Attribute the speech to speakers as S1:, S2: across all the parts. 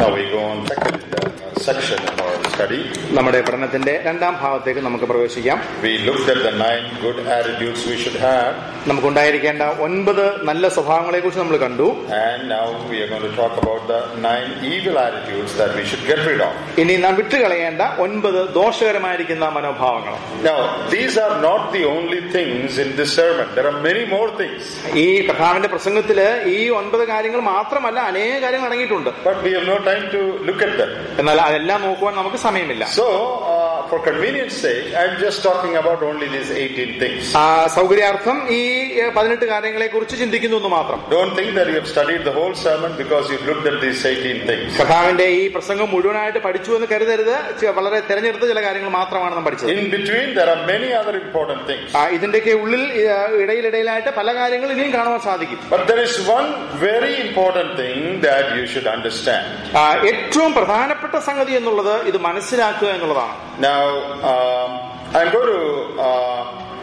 S1: Now we go on second uh, section in our study.
S2: നമ്മുടെ പഠനത്തിന്റെ രണ്ടാം ഭാഗത്തേക്ക് നമുക്ക് പ്രവേശിക്കാം
S1: We looked at the nine good attitudes we should have,
S2: നമുക്കുണ്ടായിരിക്കേണ്ട ഒൻപത് നല്ല സ്വഭാവങ്ങളെ കുറിച്ച് നമ്മൾ കണ്ടു
S1: and now we are going to talk about the nine evil attitudes that we should get rid of.
S2: ഇനി നാം വിട്ടുകളയേണ്ട ഒൻപത് ദോഷകരമായിരിക്കുന്ന മനോഭാവങ്ങൾ
S1: Now, these are not the only things in this sermon. There are many more things,
S2: ഈ കഥാവിന്റെ പ്രസംഗത്തില് ഈ ഒൻപത് കാര്യങ്ങൾ മാത്രമല്ല അനേക കാര്യങ്ങൾ അടങ്ങിയിട്ടുണ്ട്
S1: but we have no time to look at them.
S2: എന്നാൽ അതെല്ലാം നോക്കുവാൻ നമുക്ക് സമയമില്ല
S1: So, uh, for convenience sake, I'm just talking about only these 18 things.
S2: ആ, സൗകര്യാർത്ഥം ഈ ഏഹ്, പതിനെട്ട് കാര്യങ്ങളെ കുറിച്ച് ചിന്തിക്കുന്നു എന്ന് മാത്രം
S1: Don't think that you have studied the whole sermon because you looked at these 18 things.
S2: കഥാവിന്റെ ഈ പ്രസംഗം മുഴുവനായിട്ട് പഠിച്ചു എന്ന് കരുതരുത് ചെ- വളരെ തെരഞ്ഞെടുത്ത ചില കാര്യങ്ങൾ മാത്രമാണ് നാം പഠിച്ചത്
S1: In between, there are many other important things.
S2: ആ, ഇതിന്റെയൊക്കെ ഉള്ളിൽ ആ, ഇടയിലിടയിലായിട്ട് പല കാര്യങ്ങൾ ഇനിയും കാണുവാൻ സാധിക്കും
S1: But there is one very important thing that you should understand.
S2: ആ, ഏറ്റവും പ്രധാനപ്പെട്ട സംഗതി എന്നുള്ളത് ഇത് മനസ്സിലാക്കുക എന്നുള്ളതാണ്
S1: Now, um, I'm going to uh,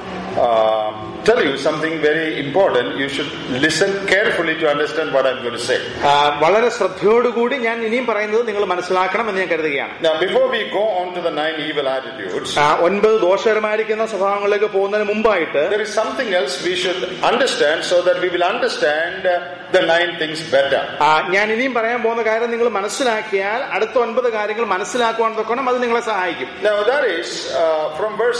S1: uh, tell you something very important. You should listen carefully to understand what I'm going to say.
S2: ആ, വളരെ ശ്രദ്ധയോടുകൂടി ഞാൻ ഇനിയും പറയുന്നത് നിങ്ങൾ മനസ്സിലാക്കണം എന്ന് ഞാൻ കരുതുകയാണ്
S1: Now, before we go on to the nine evil attitudes,
S2: ആ, ഒൻപത് ദോഷകരമായിരിക്കുന്ന സ്വഭാവങ്ങളിലേക്ക് പോകുന്നതിന് മുമ്പായിട്ട്
S1: there is something else we should understand so that we will understand uh, the nine things better.
S2: ആ, ഞാൻ ഇനിയും പറയാൻ പോകുന്ന കാര്യം നിങ്ങൾ മനസ്സിലാക്കിയാൽ അടുത്ത ഒൻപത് കാര്യങ്ങൾ മനസ്സിലാക്കുവാൻ തൊക്കണം അത് നിങ്ങളെ സഹായിക്കും
S1: Now, that is uh, from verse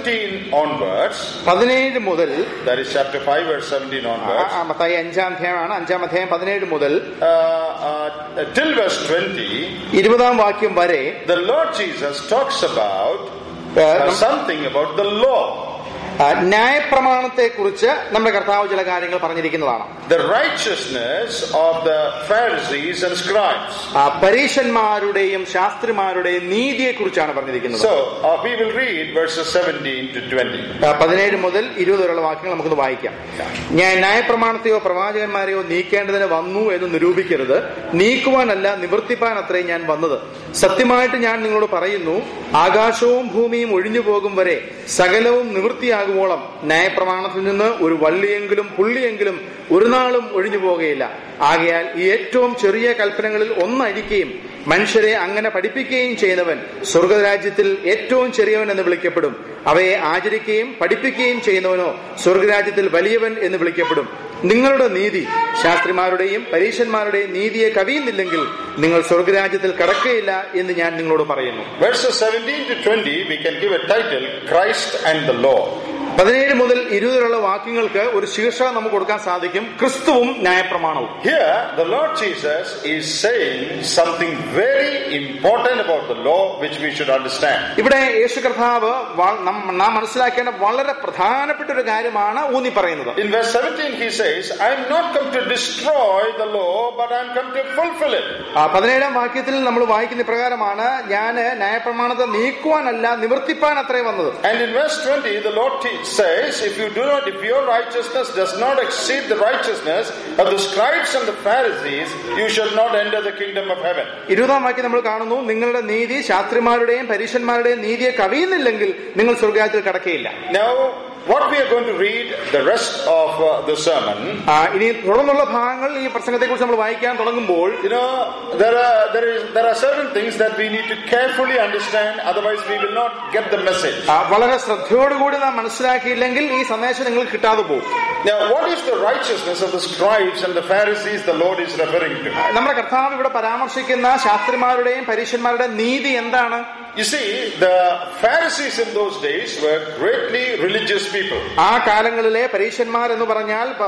S1: 17 onwards,
S2: പതിനേഴ് മുതൽ
S1: that is chapter 5, verse 17
S2: ആ,
S1: onwards,
S2: ആ, മത്തായി അഞ്ചാം അധ്യായമാണ് അഞ്ചാം അധ്യായം പതിനേഴ് മുതൽ
S1: uh, uh, till verse 20,
S2: ഇരുപതാം വാക്യം വരെ
S1: the Lord Jesus talks about
S2: ആ,
S1: uh,
S2: നം-
S1: something about the law,
S2: ആ, ന്യായപ്രമാണത്തെ കുറിച്ച് നമ്മുടെ കർത്താവ് ചില കാര്യങ്ങൾ പറഞ്ഞിരിക്കുന്നതാണ്
S1: the righteousness of the Pharisees and scribes.
S2: ആ, പരീശന്മാരുടെയും ശാസ്ത്രിമാരുടെയും നീതിയെ കുറിച്ചാണ് പറഞ്ഞിരിക്കുന്നത്
S1: So, uh, we will read verses 17 to 20.
S2: ആ, പതിനേഴ് മുതൽ ഇരുപത് വരെയുള്ള വാക്യങ്ങൾ നമുക്കൊന്ന് വായിക്കാം ഞാൻ ന്യായപ്രമാണത്തെയോ പ്രവാചകന്മാരെയോ നീക്കേണ്ടതിന് വന്നു എന്ന് നിരൂപിക്കരുത് നീക്കുവാനല്ല നിവർത്തിപ്പാൻ അത്രേ ഞാൻ വന്നത് സത്യമായിട്ട് ഞാൻ നിങ്ങളോട് പറയുന്നു ആകാശവും ഭൂമിയും ഒഴിഞ്ഞു പോകും വരെ സകലവും നിവൃത്തിയാകുവോളം ന്യായപ്രമാണത്തിൽ നിന്ന് ഒരു വള്ളിയെങ്കിലും പുള്ളിയെങ്കിലും ഒരു നാളും ഒഴിഞ്ഞു പോകുകയില്ല ആകയാൽ ഈ ഏറ്റവും ചെറിയ കൽപ്പനകളിൽ ഒന്നഴിക്കുകയും മനുഷ്യരെ അങ്ങനെ പഠിപ്പിക്കുകയും ചെയ്യുന്നവൻ സ്വർഗരാജ്യത്തിൽ ഏറ്റവും ചെറിയവൻ എന്ന് വിളിക്കപ്പെടും അവയെ ആചരിക്കുകയും പഠിപ്പിക്കുകയും ചെയ്യുന്നവനോ സ്വർഗരാജ്യത്തിൽ വലിയവൻ എന്ന് വിളിക്കപ്പെടും നിങ്ങളുടെ നീതി ശാസ്ത്രിമാരുടെയും പരീശന്മാരുടെയും നീതിയെ കവിയുന്നില്ലെങ്കിൽ നിങ്ങൾ സ്വർഗരാജ്യത്തിൽ കടക്കുകയില്ല എന്ന് ഞാൻ നിങ്ങളോട് പറയുന്നു
S1: Verses 17 to 20, we can give a title Christ and the Law.
S2: പതിനേഴ് മുതൽ ഇരുപത് വരെയുള്ള വാക്യങ്ങൾക്ക് ഒരു ശീർഷകം നമുക്ക് കൊടുക്കാൻ സാധിക്കും ക്രിസ്തുവും ന്യായപ്രമാണവും
S1: Here, the Lord Jesus is saying something very important about the law which we should understand.
S2: ഇവിടെ യേശു കർത്താവ് വ- നം- നാം മനസ്സിലാക്കേണ്ട വളരെ പ്രധാനപ്പെട്ട ഒരു കാര്യമാണ് ഊന്നി പറയുന്നത്
S1: In verse 17, he says, I am not come to destroy the law, but I am come to fulfill it.
S2: ആ, പതിനേഴാം വാക്യത്തിൽ നമ്മൾ വായിക്കുന്ന ഇപ്രകാരമാണ് ഞാൻ ന്യായപ്രമാണത്തെ നീക്കുവാനല്ല നിവർത്തിപ്പാൻ അത്രേ വന്നത്
S1: And in verse 20, the Lord te- says, if you do not, if your righteousness does not exceed the righteousness of the scribes and the Pharisees, you shall not enter the kingdom of heaven.
S2: ഇരുപതാം വാക്യം നമ്മൾ കാണുന്നു നിങ്ങളുടെ നീതി ശാസ്ത്രിമാരുടെയും പരീശന്മാരുടെയും നീതിയെ കവിയുന്നില്ലെങ്കിൽ നിങ്ങൾ സ്വർഗരാജ്യത്തിൽ കടക്കുകയില്ല
S1: Now, what we are going to read the rest of uh, the sermon,
S2: ആ, ഇനി തുടർന്നുള്ള ഭാഗങ്ങൾ ഈ പ്രസംഗത്തെ കുറിച്ച് നമ്മൾ വായിക്കാൻ തുടങ്ങുമ്പോൾ
S1: you know, there are there is there are certain things that we need to carefully understand. Otherwise, we will not get the message.
S2: ആ, വളരെ ശ്രദ്ധയോടുകൂടി നാം മനസ്സിലാക്കിയില്ലെങ്കിൽ ഈ സന്ദേശം നിങ്ങൾക്ക് കിട്ടാതെ പോകും
S1: Now, what is the righteousness of the scribes and the Pharisees the Lord is referring to?
S2: നമ്മുടെ കർത്താവ് ഇവിടെ പരാമർശിക്കുന്ന ശാസ്ത്രിമാരുടെയും പരീശന്മാരുടെയും നീതി എന്താണ്
S1: You see, the Pharisees in those days were greatly religious people.
S2: ആ കാലങ്ങളിലെ പരീശന്മാർ എന്ന് പറഞ്ഞാൽ ആ,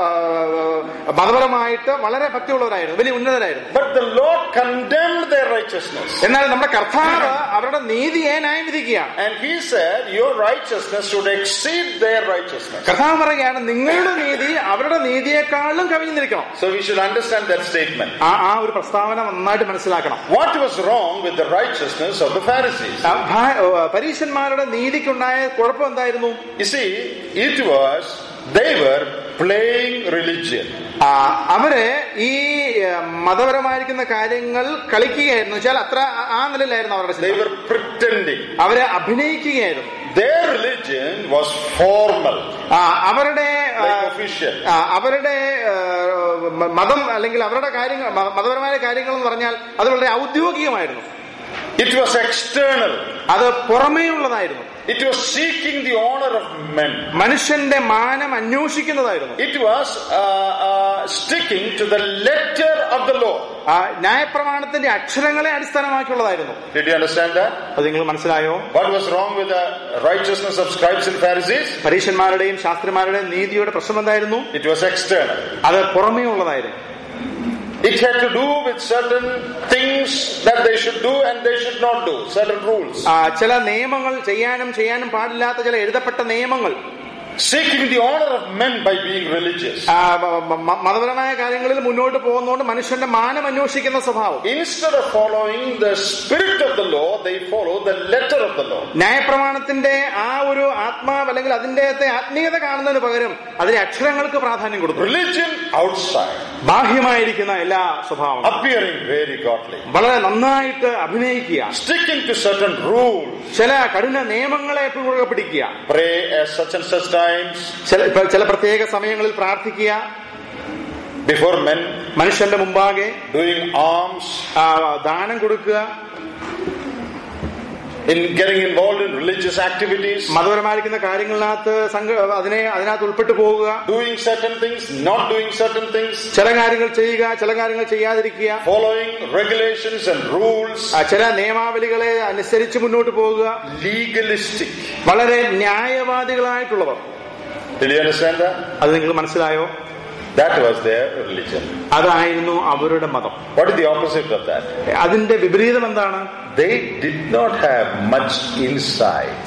S2: മതപരമായിട്ട് വളരെ ഭക്തിയുള്ളവരായിരുന്നു വലിയ ഉന്നതരായിരുന്നു
S1: But the Lord condemned their righteousness.
S2: എന്നാൽ നമ്മുടെ കർത്താവ് അവരുടെ നീതിയെ ന്യായം വിധിക്കുകയാണ്
S1: And He said, Your righteousness should exceed their righteousness.
S2: കർത്താവ് പറയുകയാണ് നിങ്ങളുടെ നീതി അവരുടെ നീതിയെക്കാളും കവിഞ്ഞിരിക്കണം
S1: So we should understand that statement.
S2: ആ ആ ഒരു പ്രസ്താവന നന്നായിട്ട് മനസ്സിലാക്കണം
S1: What was wrong with the righteousness of the Pharisees?
S2: ആ, ഭാ- ആ, പരീശന്മാരുടെ നീതിക്കുണ്ടായ കുഴപ്പം എന്തായിരുന്നു
S1: You see, it was, they were playing religion.
S2: ആ, അവര് ഈ ആ, മതപരമായിരിക്കുന്ന കാര്യങ്ങൾ കളിക്കുകയായിരുന്നു വെച്ചാൽ അത്ര ആ- ആ നിലയിലായിരുന്നു അവരുടെ
S1: They
S2: ചിന്ത.
S1: were pretending.
S2: അവരെ അഭിനയിക്കുകയായിരുന്നു
S1: Their religion was formal,
S2: ആ, അവരുടെ ആ,
S1: like official.
S2: ആ, അവരുടെ ആ, മ- മതം അല്ലെങ്കിൽ അവരുടെ കാര്യങ്ങൾ മ- മതപരമായ കാര്യങ്ങൾ എന്ന് പറഞ്ഞാൽ അത് വളരെ ഔദ്യോഗികമായിരുന്നു
S1: It was external.
S2: അത് പുറമേയുള്ളതായിരുന്നു
S1: It was seeking the honor of men.
S2: മനുഷ്യന്റെ മാനം അന്വേഷിക്കുന്നതായിരുന്നു
S1: It was uh, uh, sticking to the letter of the law.
S2: ആ, ന്യായപ്രമാണത്തിന്റെ അക്ഷരങ്ങളെ അടിസ്ഥാനമാക്കിയുള്ളതായിരുന്നു
S1: Did you understand that?
S2: അത് നിങ്ങൾ മനസ്സിലായോ
S1: What was wrong with the righteousness of scribes and Pharisees?
S2: പരീക്ഷന്മാരുടെയും ശാസ്ത്രിമാരുടെയും നീതിയുടെ പ്രശ്നം എന്തായിരുന്നു
S1: It was external.
S2: അത് പുറമേ ഉള്ളതായിരുന്നു
S1: It had to do with certain things that they should do and they should not do, certain rules.
S2: ആ, ചില നിയമങ്ങൾ ചെയ്യാനും ചെയ്യാനും പാടില്ലാത്ത ചില എഴുതപ്പെട്ട നിയമങ്ങൾ
S1: Seeking the honor of men by being religious.
S2: ആ, മ- മ- മതപരമായ കാര്യങ്ങളിൽ മുന്നോട്ട് പോകുന്നതുകൊണ്ട് മനുഷ്യന്റെ മാനം അന്വേഷിക്കുന്ന സ്വഭാവം
S1: Instead of following the spirit of the law, they follow the letter of the law.
S2: ന്യായപ്രമാണത്തിന്റെ ആ ഒരു ആത്മാവ് അല്ലെങ്കിൽ അതിന്റെ അകത്തെ ആത്മീയത കാണുന്നതിന് പകരം അതിലെ അക്ഷരങ്ങൾക്ക് പ്രാധാന്യം കൊടുക്കും
S1: Religion outside,
S2: ബാഹ്യമായിരിക്കുന്ന എല്ലാ സ്വഭാവങ്ങളും
S1: appearing very godly.
S2: വളരെ നന്നായിട്ട് അഭിനയിക്കുക
S1: Sticking to certain rules.
S2: ചില കഠിന നിയമങ്ങളെ മുറുകെ പിടിക്കുക
S1: Pray at such and such times
S2: ചില ഇപ്പൊ ചില പ്രത്യേക സമയങ്ങളിൽ പ്രാർത്ഥിക്കുക
S1: before men,
S2: മനുഷ്യന്റെ മുമ്പാകെ
S1: doing alms,
S2: ആ, ദാനം കൊടുക്കുക
S1: in getting involved in religious activities,
S2: മതപരമായിരിക്കുന്ന കാര്യങ്ങളിനകത്ത് സംഘ അതിനെ അതിനകത്ത് ഉൾപ്പെട്ടു പോവുക
S1: doing certain things, not doing certain things,
S2: ചില കാര്യങ്ങൾ ചെയ്യുക ചില കാര്യങ്ങൾ ചെയ്യാതിരിക്കുക
S1: following regulations and rules,
S2: ആ, ചില നിയമാവലികളെ അനുസരിച്ച് മുന്നോട്ട് പോവുക
S1: legalistic.
S2: വളരെ ന്യായവാദികളായിട്ടുള്ളവർ
S1: Did you understand that?
S2: അത് നിങ്ങൾ മനസ്സിലായോ
S1: That was their religion.
S2: അതായിരുന്നു അവരുടെ മതം
S1: What is the opposite of that?
S2: അതിന്റെ വിപരീതം എന്താണ്
S1: They did not have much insight.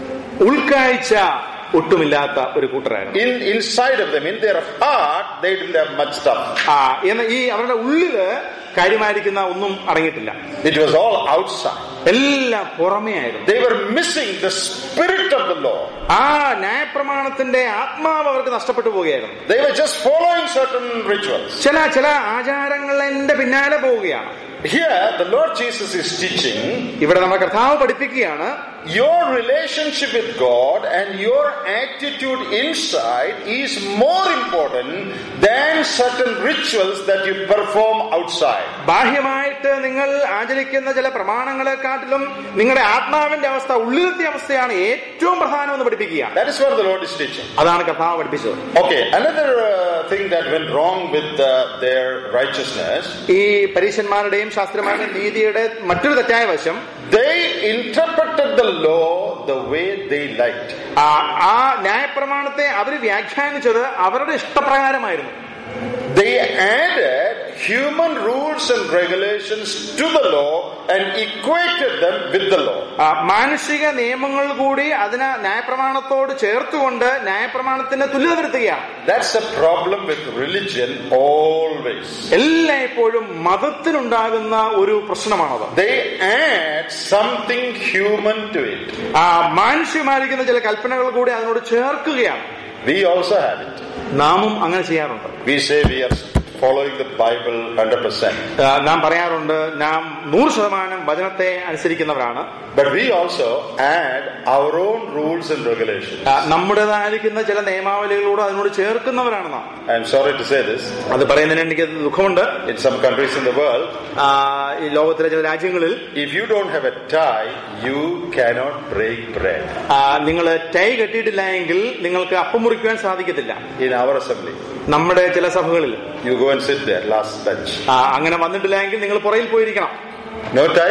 S2: ഉൾക്കാഴ്ച ഒട്ടുമില്ലാത്ത ഒരു കൂട്ടരായിരുന്നു
S1: In inside of them, in their heart, they didn't have much stuff.
S2: ആ എന്ന ഈ അവരുടെ ഉള്ളില് കാര്യമായിരിക്കുന്ന ഒന്നും അടങ്ങിയിട്ടില്ല
S1: It was all outside.
S2: എല്ലാം പുറമേ ആയിരുന്നു
S1: They were missing the spirit of the law.
S2: ആ ന്യായപ്രമാണത്തിന്റെ ആത്മാവ് അവർക്ക് നഷ്ടപ്പെട്ടു പോവുകയായിരുന്നു
S1: They were just following certain rituals.
S2: ചില ചില ആചാരങ്ങളുടെ പിന്നാലെ പോവുകയാണ്
S1: Here, the Lord Jesus is teaching
S2: ഇവിടെ നമ്മുടെ കർത്താവ് പഠിപ്പിക്കുകയാണ്
S1: your relationship with God and your attitude inside is more important than certain rituals that you perform outside.
S2: ബാഹ്യമായിട്ട് നിങ്ങൾ ആചരിക്കുന്ന ചില പ്രമാണങ്ങളെക്കാട്ടിലും നിങ്ങളുടെ ആത്മാവിന്റെ അവസ്ഥ ഉള്ളിലത്തെ അവസ്ഥയാണ് ഏറ്റവും പ്രധാനമെന്ന് പഠിപ്പിക്കുക
S1: That is what the Lord is teaching.
S2: അതാണ് കർത്താവ് പഠിപ്പിച്ചത്
S1: Okay, another uh, thing that went wrong with uh, their righteousness,
S2: ഈ പരീശന്മാരുടെയും ശാസ്ത്രന്മാരുടെയും നീതിയുടെ മറ്റൊരു തെറ്റായ വശം
S1: they interpreted the law the way they liked.
S2: ആ ആ ന്യായപ്രമാണത്തെ അവർ വ്യാഖ്യാനിച്ചത് അവരുടെ ഇഷ്ടപ്രകാരമായിരുന്നു
S1: They added human rules and regulations to the law and equated them with the law.
S2: ആ, മാനുഷിക നിയമങ്ങൾ കൂടി അതിന് ന്യായപ്രമാണത്തോട് ചേർത്തുകൊണ്ട് ന്യായപ്രമാണത്തിന് തുല്യത വരുത്തുകയാണ്
S1: That's a problem with religion always.
S2: എല്ലായ്പ്പോഴും മതത്തിനുണ്ടാകുന്ന ഒരു പ്രശ്നമാണത്
S1: They add something human to it.
S2: ആ മാനുഷ്യമായിരിക്കുന്ന ചില കൽപ്പനകൾ കൂടി അതിനോട് ചേർക്കുകയാണ്
S1: We also have it.
S2: നാമും അങ്ങനെ ചെയ്യാറുണ്ട്
S1: We say we are following the Bible 100%.
S2: ആ, നാം പറയാറുണ്ട് നാം നൂറ് ശതമാനം വചനത്തെ അനുസരിക്കുന്നവരാണ്
S1: But we also add our own rules and regulations.
S2: ആ, നമ്മുടേതായിരിക്കുന്ന ചില നിയമാവലികളോട് അതിനോട് ചേർക്കുന്നവരാണ് നാം
S1: I'm sorry to say this.
S2: അത് പറയുന്നതിന് എനിക്ക് ദുഃഖമുണ്ട്
S1: In some countries in the world,
S2: ആ, ഈ ലോകത്തിലെ ചില രാജ്യങ്ങളിൽ
S1: if you don't have a tie, you cannot break bread.
S2: നിങ്ങൾ ടൈ കെട്ടിയിട്ടില്ല എങ്കിൽ നിങ്ങൾക്ക് അപ്പം മുറിക്കുവാൻ സാധിക്കത്തില്ല
S1: In our assembly,
S2: നമ്മുടെ ചില സഭകളിൽ
S1: you go and sit there, last bench.
S2: ആ, അങ്ങനെ വന്നിട്ടില്ല എങ്കിൽ നിങ്ങൾ പുറയിൽ പോയിരിക്കണം
S1: No tie,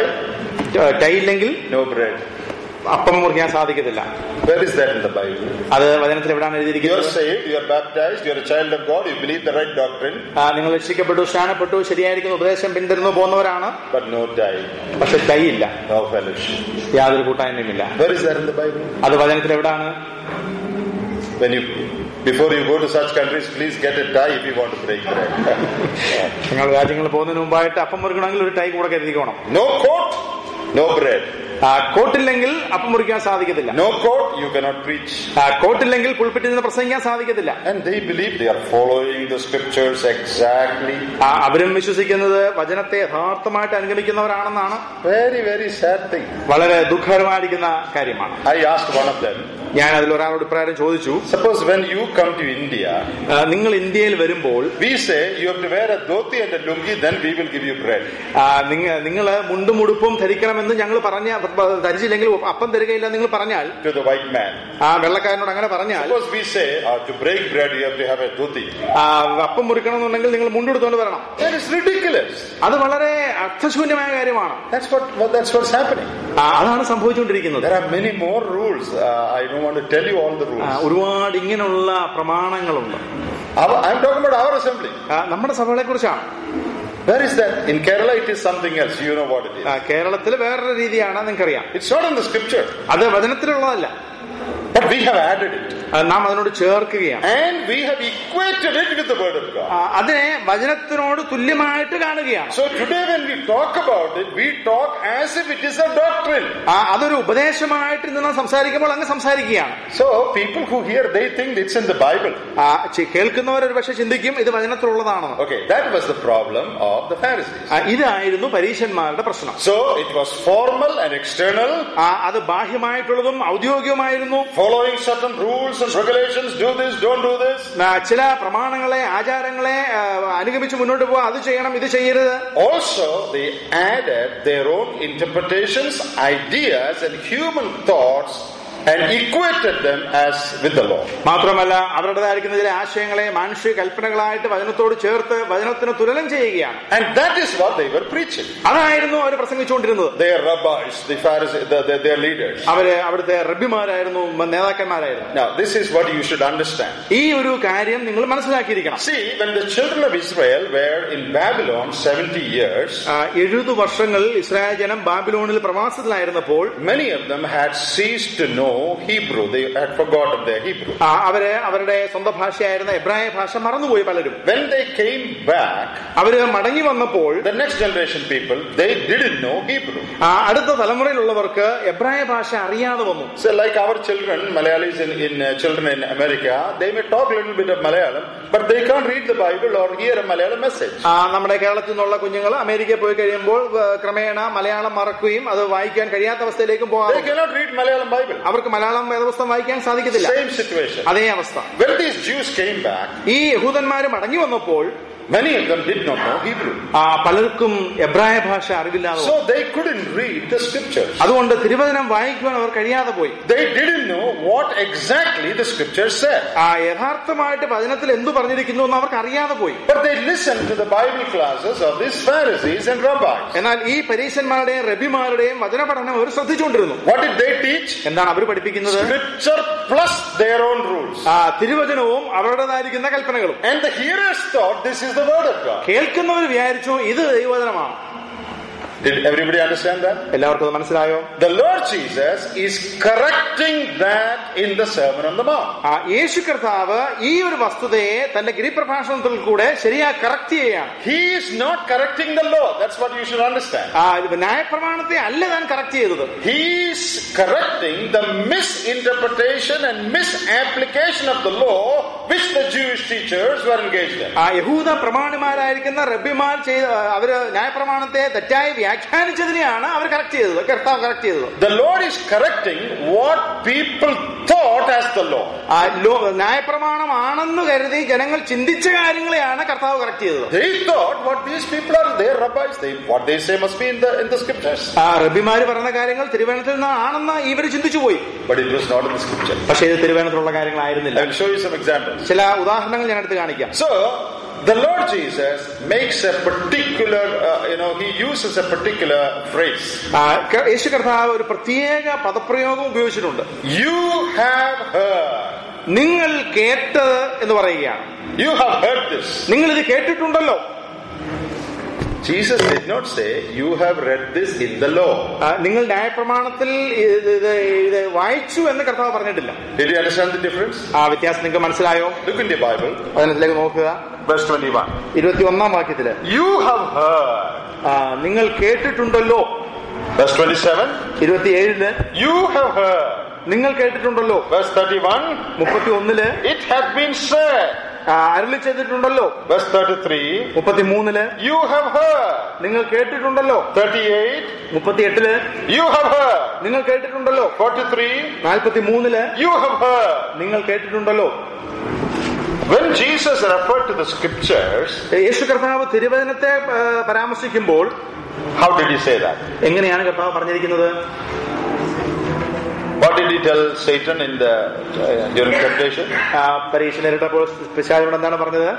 S2: ടൈ ഇല്ലെങ്കിൽ
S1: no bread.
S2: അപ്പം മുറിക്കാൻ സാധിക്കത്തില്ല
S1: Where is that in the Bible?
S2: അത് വചനത്തിൽ എവിടെയാണ്
S1: You are
S2: എഴുതിയിരിക്കുന്നത്
S1: saved, you are baptized, you are a child of God, you believe the right doctrine,
S2: ആ, നിങ്ങൾ രക്ഷിക്കപ്പെട്ടു സ്നാനപ്പെട്ടു ശരിയായിരിക്കുന്ന ഉപദേശം പിന്തുടർന്നു പോകുന്നവരാണ്
S1: but no tie,
S2: പക്ഷെ ടൈ ഇല്ല
S1: no fellowship.
S2: യാതൊരു കൂട്ടായ്മയുമില്ല
S1: Where is that in the Bible?
S2: അത് വചനത്തിൽ എവിടാണ്
S1: When you, before you go to such countries, please get a tie if you want to break bread.
S2: നിങ്ങൾ രാജ്യങ്ങളിൽ പോകുന്നതിന് മുമ്പായിട്ട് അപ്പം മുറിക്കണമെങ്കിൽ ഒരു ടൈ കൂടെ കരുതിക്കോണം
S1: no coat, no bread.
S2: ആ, കോട്ടില്ലെങ്കിൽ അപ്പം മുറിക്കാൻ സാധിക്കത്തില്ല
S1: No coat, you cannot preach.
S2: ആ, കോട്ടില്ലെങ്കിൽ പുൾപ്പിറ്റിൽ നിന്ന് പ്രസംഗിക്കാൻ സാധിക്കത്തില്ല
S1: And they believe they are following the scriptures exactly.
S2: ആ, അവരും വിശ്വസിക്കുന്നത് വചനത്തെ യഥാർത്ഥമായിട്ട് അനുഗമിക്കുന്നവരാണെന്നാണ്
S1: Very, very sad thing.
S2: വളരെ ദുഃഖകരമായിരിക്കുന്ന കാര്യമാണ്
S1: I asked one of them,
S2: ഞാൻ അതിൽ ഒരാളോട് ഇപ്രകാരം ചോദിച്ചു
S1: suppose when you come to India,
S2: ആ, നിങ്ങൾ ഇന്ത്യയിൽ വരുമ്പോൾ
S1: we say you have to wear a dhoti and a lungi, then we will give you bread.
S2: നിങ്ങൾ മുണ്ടും ഉടുപ്പും ധരിക്കണമെന്ന് ഞങ്ങൾ പറഞ്ഞ ധരിച്ചില്ലെങ്കിൽ അപ്പം തരികയില്ല നിങ്ങൾ പറഞ്ഞാൽ
S1: To the white man.
S2: ആ വെള്ളക്കാരനോട് അങ്ങനെ പറഞ്ഞാൽ
S1: Suppose we say uh, to break bread you have to have a dhoti.
S2: ആ, അപ്പം മുറിക്കണമെന്നുണ്ടെങ്കിൽ നിങ്ങൾ മുണ്ടെടുത്തോണ്ട് വരണം
S1: That is ridiculous.
S2: അത് വളരെ അർത്ഥശൂന്യമായ കാര്യമാണ്
S1: That's what, what that's what's happening.
S2: ആ, അതാണ് സംഭവിച്ചുകൊണ്ടിരിക്കുന്നത്
S1: There are many more rules. Uh, I don't want to tell you all the
S2: ആ,
S1: rules.
S2: ഒരുപാട് ഇങ്ങനെയുള്ള പ്രമാണങ്ങളുണ്ട്
S1: Our, I'm talking about our assembly.
S2: ആ, നമ്മുടെ സഭകളെ കുറിച്ചാണ്
S1: Where is that? In Kerala, it is something else. You know what it is.
S2: കേരളത്തിൽ വേറൊരു രീതിയാണ് നിങ്ങൾക്കറിയാം
S1: It's not in the scripture,
S2: അത് വചനത്തിലുള്ളതല്ല
S1: but we have added it.
S2: ആ, നാം അതിനോട് ചേർക്കുകയാണ്
S1: And we have equated it with the word of God.
S2: ആ, അതിനെ വചനത്തിനോട് തുല്യമായിട്ട് കാണുകയാണ്
S1: So today when we talk about it, we talk as if it is a doctrine.
S2: ആ, അതൊരു ഉപദേശമായിട്ട് ഇന്ന് നാം സംസാരിക്കുമ്പോൾ അങ്ങ് സംസാരിക്കുകയാണ്
S1: So people who hear, they think it's in the Bible.
S2: ആ, ചി- കേൾക്കുന്നവർ ഒരു പക്ഷെ ചിന്തിക്കും ഇത് വചനത്തിലുള്ളതാണെന്ന്
S1: Okay, that was the problem of the Pharisees.
S2: ആ, ഇതായിരുന്നു പരീശന്മാരുടെ പ്രശ്നം
S1: So it was formal and external,
S2: ആ, അത് ബാഹ്യമായിട്ടുള്ളതും ഔദ്യോഗികമായിരുന്നു
S1: following certain rules and regulations, do this, don't do this.
S2: ആ, ചില പ്രമാണങ്ങളെ ആചാരങ്ങളെ ആ, അനുഗമിച്ച് മുന്നോട്ട് പോവാ അത് ചെയ്യണം ഇത് ചെയ്യരുത്
S1: Also, they added their own interpretations, ideas, and human thoughts and equated them as with the law.
S2: മാത്രമല്ല അവരുടേതായിരിക്കുന്ന ചില ആശയങ്ങളെ മാനുഷിക കൽപ്പനകളായിട്ട് വചനത്തോട് ചേർത്ത് വചനത്തിന് തുലനം ചെയ്യുകയാണ്
S1: And that is what they were preaching.
S2: അതായിരുന്നു അവർ പ്രസംഗിച്ചുകൊണ്ടിരുന്നത്
S1: Their rabbis, the Pharisees, the, the, their leaders.
S2: അവര് അവിടുത്തെ റബ്ബിമാരായിരുന്നു നേതാക്കന്മാരായിരുന്നു
S1: Now, this is what you should understand.
S2: ഈ ഒരു കാര്യം നിങ്ങൾ മനസ്സിലാക്കിയിരിക്കണം
S1: See, when the children of Israel were in Babylon 70 years,
S2: ആ, എഴുപത് വർഷങ്ങൾ ഇസ്രായേൽ ജനം ബാബിലോണിൽ പ്രവാസത്തിലായിരുന്നപ്പോൾ
S1: many of them had ceased to know Hebrew. They had forgotten their Hebrew.
S2: ആ, അവര് അവരുടെ സ്വന്തം ഭാഷയായിരുന്ന എബ്രായ ഭാഷ മറന്നുപോയി പലരും
S1: When they came back,
S2: അവര് മടങ്ങി വന്നപ്പോൾ
S1: the next generation people, they didn't know Hebrew.
S2: ആ, അടുത്ത തലമുറയിലുള്ളവർക്ക് എബ്രായ ഭാഷ അറിയാതെ വന്നു
S1: So, like our children, Malayalis in, in uh, children in America, they may talk a little bit of Malayalam, but they can't read the Bible or hear a Malayalam message.
S2: ആ, നമ്മുടെ കേരളത്തിൽ നിന്നുള്ള കുഞ്ഞുങ്ങൾ അമേരിക്കയിൽ പോയി കഴിയുമ്പോൾ ഏ, ക്രമേണ മലയാളം മറക്കുകയും അത് വായിക്കാൻ കഴിയാത്ത അവസ്ഥയിലേക്കും
S1: They
S2: പോകാറുണ്ട്
S1: cannot read Malayalam Bible.
S2: അവർക്ക് മലയാളം വേദപുസ്തകം വായിക്കാൻ സാധിക്കത്തില്ല
S1: Same situation.
S2: അതേ അവസ്ഥ
S1: When these Jews came back,
S2: ഈ യഹൂദന്മാര് മടങ്ങി വന്നപ്പോൾ
S1: many of them did not know Hebrew.
S2: ആ, പലർക്കും എബ്രായ ഭാഷ അറിവില്ലാതെ വന്നു.
S1: So they couldn't read the scriptures.
S2: അതുകൊണ്ട് തിരുവചനം വായിക്കുവാൻ അവർ കഴിയാതെ പോയി
S1: They didn't know what exactly the scripture said.
S2: ആ യഥാർത്ഥമായിട്ട് വചനത്തിൽ എന്തു പറഞ്ഞിരിക്കുന്നു എന്ന് അവർക്ക് അറിയാതെ പോയി
S1: But they listened to the Bible classes of these Pharisees and rabbis.
S2: എന്നാൽ ഈ പരീശന്മാരുടെയും റബിമാരുടെയും വചന പഠനം അവർ ശ്രദ്ധിച്ചുകൊണ്ടിരുന്നു
S1: What did they teach?
S2: എന്താണ് അവർ പഠിപ്പിക്കുന്നത്
S1: Scripture plus their own rules.
S2: ആ തിരുവചനവും അവരുടേതായിരിക്കുന്ന കൽപ്പനകളും
S1: And the hearers thought this is the word of God.
S2: കേൾക്കുന്നവർ വിചാരിച്ചു ഇത് ദൈവവചനമാണ്
S1: Did everybody understand that?
S2: എല്ലാവർക്കും അത് മനസ്സിലായോ
S1: The Lord Jesus is correcting that in the Sermon on the Mount.
S2: ആ യേശു കർത്താവ് ഈ ഒരു വസ്തുതയെ തന്റെ ഗിരിപ്രഭാഷണത്തിൽ കൂടെ ശരിയാ കറക്റ്റ് ചെയ്യുകയാണ്
S1: He is not correcting the law. That's what you should understand.
S2: ആ ന്യായപ്രമാണത്തെ അല്ല താൻ കറക്റ്റ് ചെയ്തത്
S1: He is correcting the misinterpretation and misapplication of the law which the Jewish teachers were engaged in.
S2: ആ യഹൂദ പ്രമാണിമാരായിരിക്കുന്ന റബ്ബിമാർ ചെയ്ത അവര് ന്യായപ്രമാണത്തെ തെറ്റായി വ്യാഖ്യാനിച്ചതിനെയാണ് അവർ കറക്റ്റ് ചെയ്തത് കർത്താവ് കറക്റ്റ് ചെയ്തത്
S1: The Lord is correcting what people thought as the law.
S2: ആ ലോ- ന്യായപ്രമാണമാണെന്ന് കരുതി ജനങ്ങൾ ചിന്തിച്ച കാര്യങ്ങളെയാണ് കർത്താവ് കറക്റ്റ് ചെയ്തത്
S1: They thought what these people are, they are rabbis. They, what they say must be in the in the scriptures.
S2: ആ റബ്ബിമാര് പറഞ്ഞ കാര്യങ്ങൾ തിരുവനന്തപുരത്തിൽ നിന്നാണെന്ന് ഇവർ ചിന്തിച്ചു പോയി
S1: But it was not in the scripture.
S2: പക്ഷേ ഇത് തിരുവനന്തപുരത്തിലുള്ള കാര്യങ്ങളായിരുന്നില്ല
S1: I will show you some examples.
S2: ചില ഉദാഹരണങ്ങൾ ഞാൻ എടുത്ത് കാണിക്കാം
S1: So, the Lord Jesus makes a particular, uh, you know, he uses a particular phrase.
S2: ആ, ക- യേശു കർത്താവ് ഒരു പ്രത്യേക പദപ്രയോഗം ഉപയോഗിച്ചിട്ടുണ്ട്
S1: You have heard.
S2: നിങ്ങൾ കേട്ടത് എന്ന് പറയുകയാണ്
S1: You have heard this.
S2: നിങ്ങൾ ഇത് കേട്ടിട്ടുണ്ടല്ലോ
S1: Jesus did not say, You have read this in the law.
S2: ആ, നിങ്ങൾ ന്യായപ്രമാണത്തിൽ ഇത് ഇത് ഇത് വായിച്ചു എന്ന് കർത്താവ് പറഞ്ഞിട്ടില്ല
S1: Did you understand the difference?
S2: ആ വ്യത്യാസം നിങ്ങൾക്ക് മനസ്സിലായോ
S1: Look in the Bible,
S2: അതിനകത്തിലേക്ക് നോക്കുക
S1: verse 21.
S2: ഇരുപത്തി ഒന്നാം വാക്യത്തില്
S1: You have heard.
S2: ആ, നിങ്ങൾ കേട്ടിട്ടുണ്ടല്ലോ
S1: Verse 27.
S2: ഇരുപത്തിയേഴില്
S1: You have heard.
S2: നിങ്ങൾ കേട്ടിട്ടുണ്ടല്ലോ
S1: Verse 31.
S2: മുപ്പത്തി ഒന്നില്
S1: It hath been said.
S2: അരുളി ചെയ്തിട്ടുണ്ടല്ലോ
S1: Verse 33.
S2: മുപ്പത്തിമൂന്നില്
S1: You have heard.
S2: നിങ്ങൾ കേട്ടിട്ടുണ്ടല്ലോ
S1: 38.
S2: മുപ്പത്തിയെട്ടില്
S1: You have heard.
S2: നിങ്ങൾ കേട്ടിട്ടുണ്ടല്ലോ
S1: 43.
S2: നാൽപ്പത്തി മൂന്നില്
S1: You have heard.
S2: നിങ്ങൾ കേട്ടിട്ടുണ്ടല്ലോ
S1: When Jesus referred to the scriptures,
S2: യേശു കർത്താവ് തിരുവചനത്തെ ആ, പരാമർശിക്കുമ്പോൾ
S1: how did he say that?
S2: എങ്ങനെയാണ് കർത്താവ് പറഞ്ഞിരിക്കുന്നത്
S1: What did he tell Satan in the uh, during temptation?
S2: ആ, പരീക്ഷ നേരിട്ടപ്പോൾ പിശാചിനോട് എന്താണ് പറഞ്ഞത്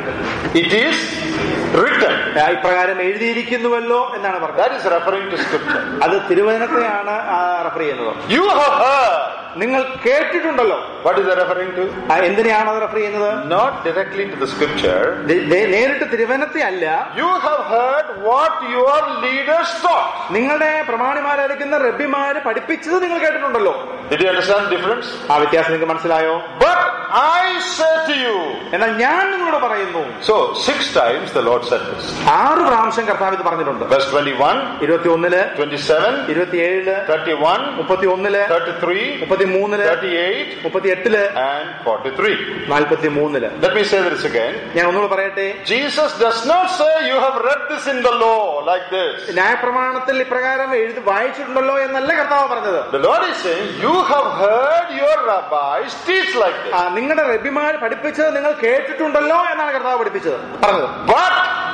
S1: It is written.
S2: ആ, ഇപ്രകാരം എഴുതിയിരിക്കുന്നുവല്ലോ എന്നാണ് പറഞ്ഞത്
S1: That is referring to scripture.
S2: അത് തിരുവചനത്തെയാണ് ആ, റെഫർ ചെയ്യുന്നത്
S1: You have heard.
S2: നിങ്ങൾ കേട്ടിട്ടുണ്ടല്ലോ
S1: What is that referring to?
S2: ആ, എന്തിനെയാണ് അത് റെഫർ ചെയ്യുന്നത്
S1: Not directly to the scripture.
S2: ദേ- ദേ- നേരിട്ട് തിരുവചനത്തെ അല്ല
S1: You have heard what your leaders taught.
S2: നിങ്ങളുടെ പ്രമാണിമാരായിരിക്കുന്ന റബ്ബിമാര് പഠിപ്പിച്ചത് നിങ്ങൾ കേട്ടിട്ടുണ്ടല്ലോ
S1: Did you understand the difference?
S2: ആ വ്യത്യാസം നിങ്ങൾക്ക് മനസ്സിലായോ
S1: But I say to you.
S2: എന്നാൽ ഞാൻ നിങ്ങളോട് പറയുന്നു
S1: So, six times the Lord said this.
S2: ആറ് പ്രാവശ്യം കർത്താവ് ഇത് പറഞ്ഞിട്ടുണ്ട്
S1: Verse 21,
S2: ഇരുപത്തി ഒന്നില്
S1: 27,
S2: ഇരുപത്തിയേഴില്
S1: 31,
S2: മുപ്പത്തി ഒന്നില്
S1: 33,
S2: മുപ്പത്തി മൂന്നില്
S1: 38,
S2: മുപ്പത്തി എട്ടില്
S1: and 43.
S2: നാൽപ്പത്തി മൂന്നില്
S1: Let me say this again.
S2: ഞാൻ ഒന്നുകൂടെ പറയട്ടെ
S1: Jesus does not say you have read this in the law like this.
S2: ന്യായപ്രമാണത്തിൽ ഇപ്രകാരം എഴുതി വായിച്ചിട്ടുണ്ടല്ലോ എന്നല്ല കർത്താവ് പറഞ്ഞത്
S1: The Lord is saying you have heard your rabbis teach like
S2: ആ,
S1: this.
S2: നിങ്ങളുടെ റബ്ബിമാർ പഠിപ്പിച്ചത് നിങ്ങൾ കേട്ടിട്ടുണ്ടല്ലോ എന്നാണ് കർത്താവ് പഠിപ്പിച്ചത് പറഞ്ഞത്
S1: But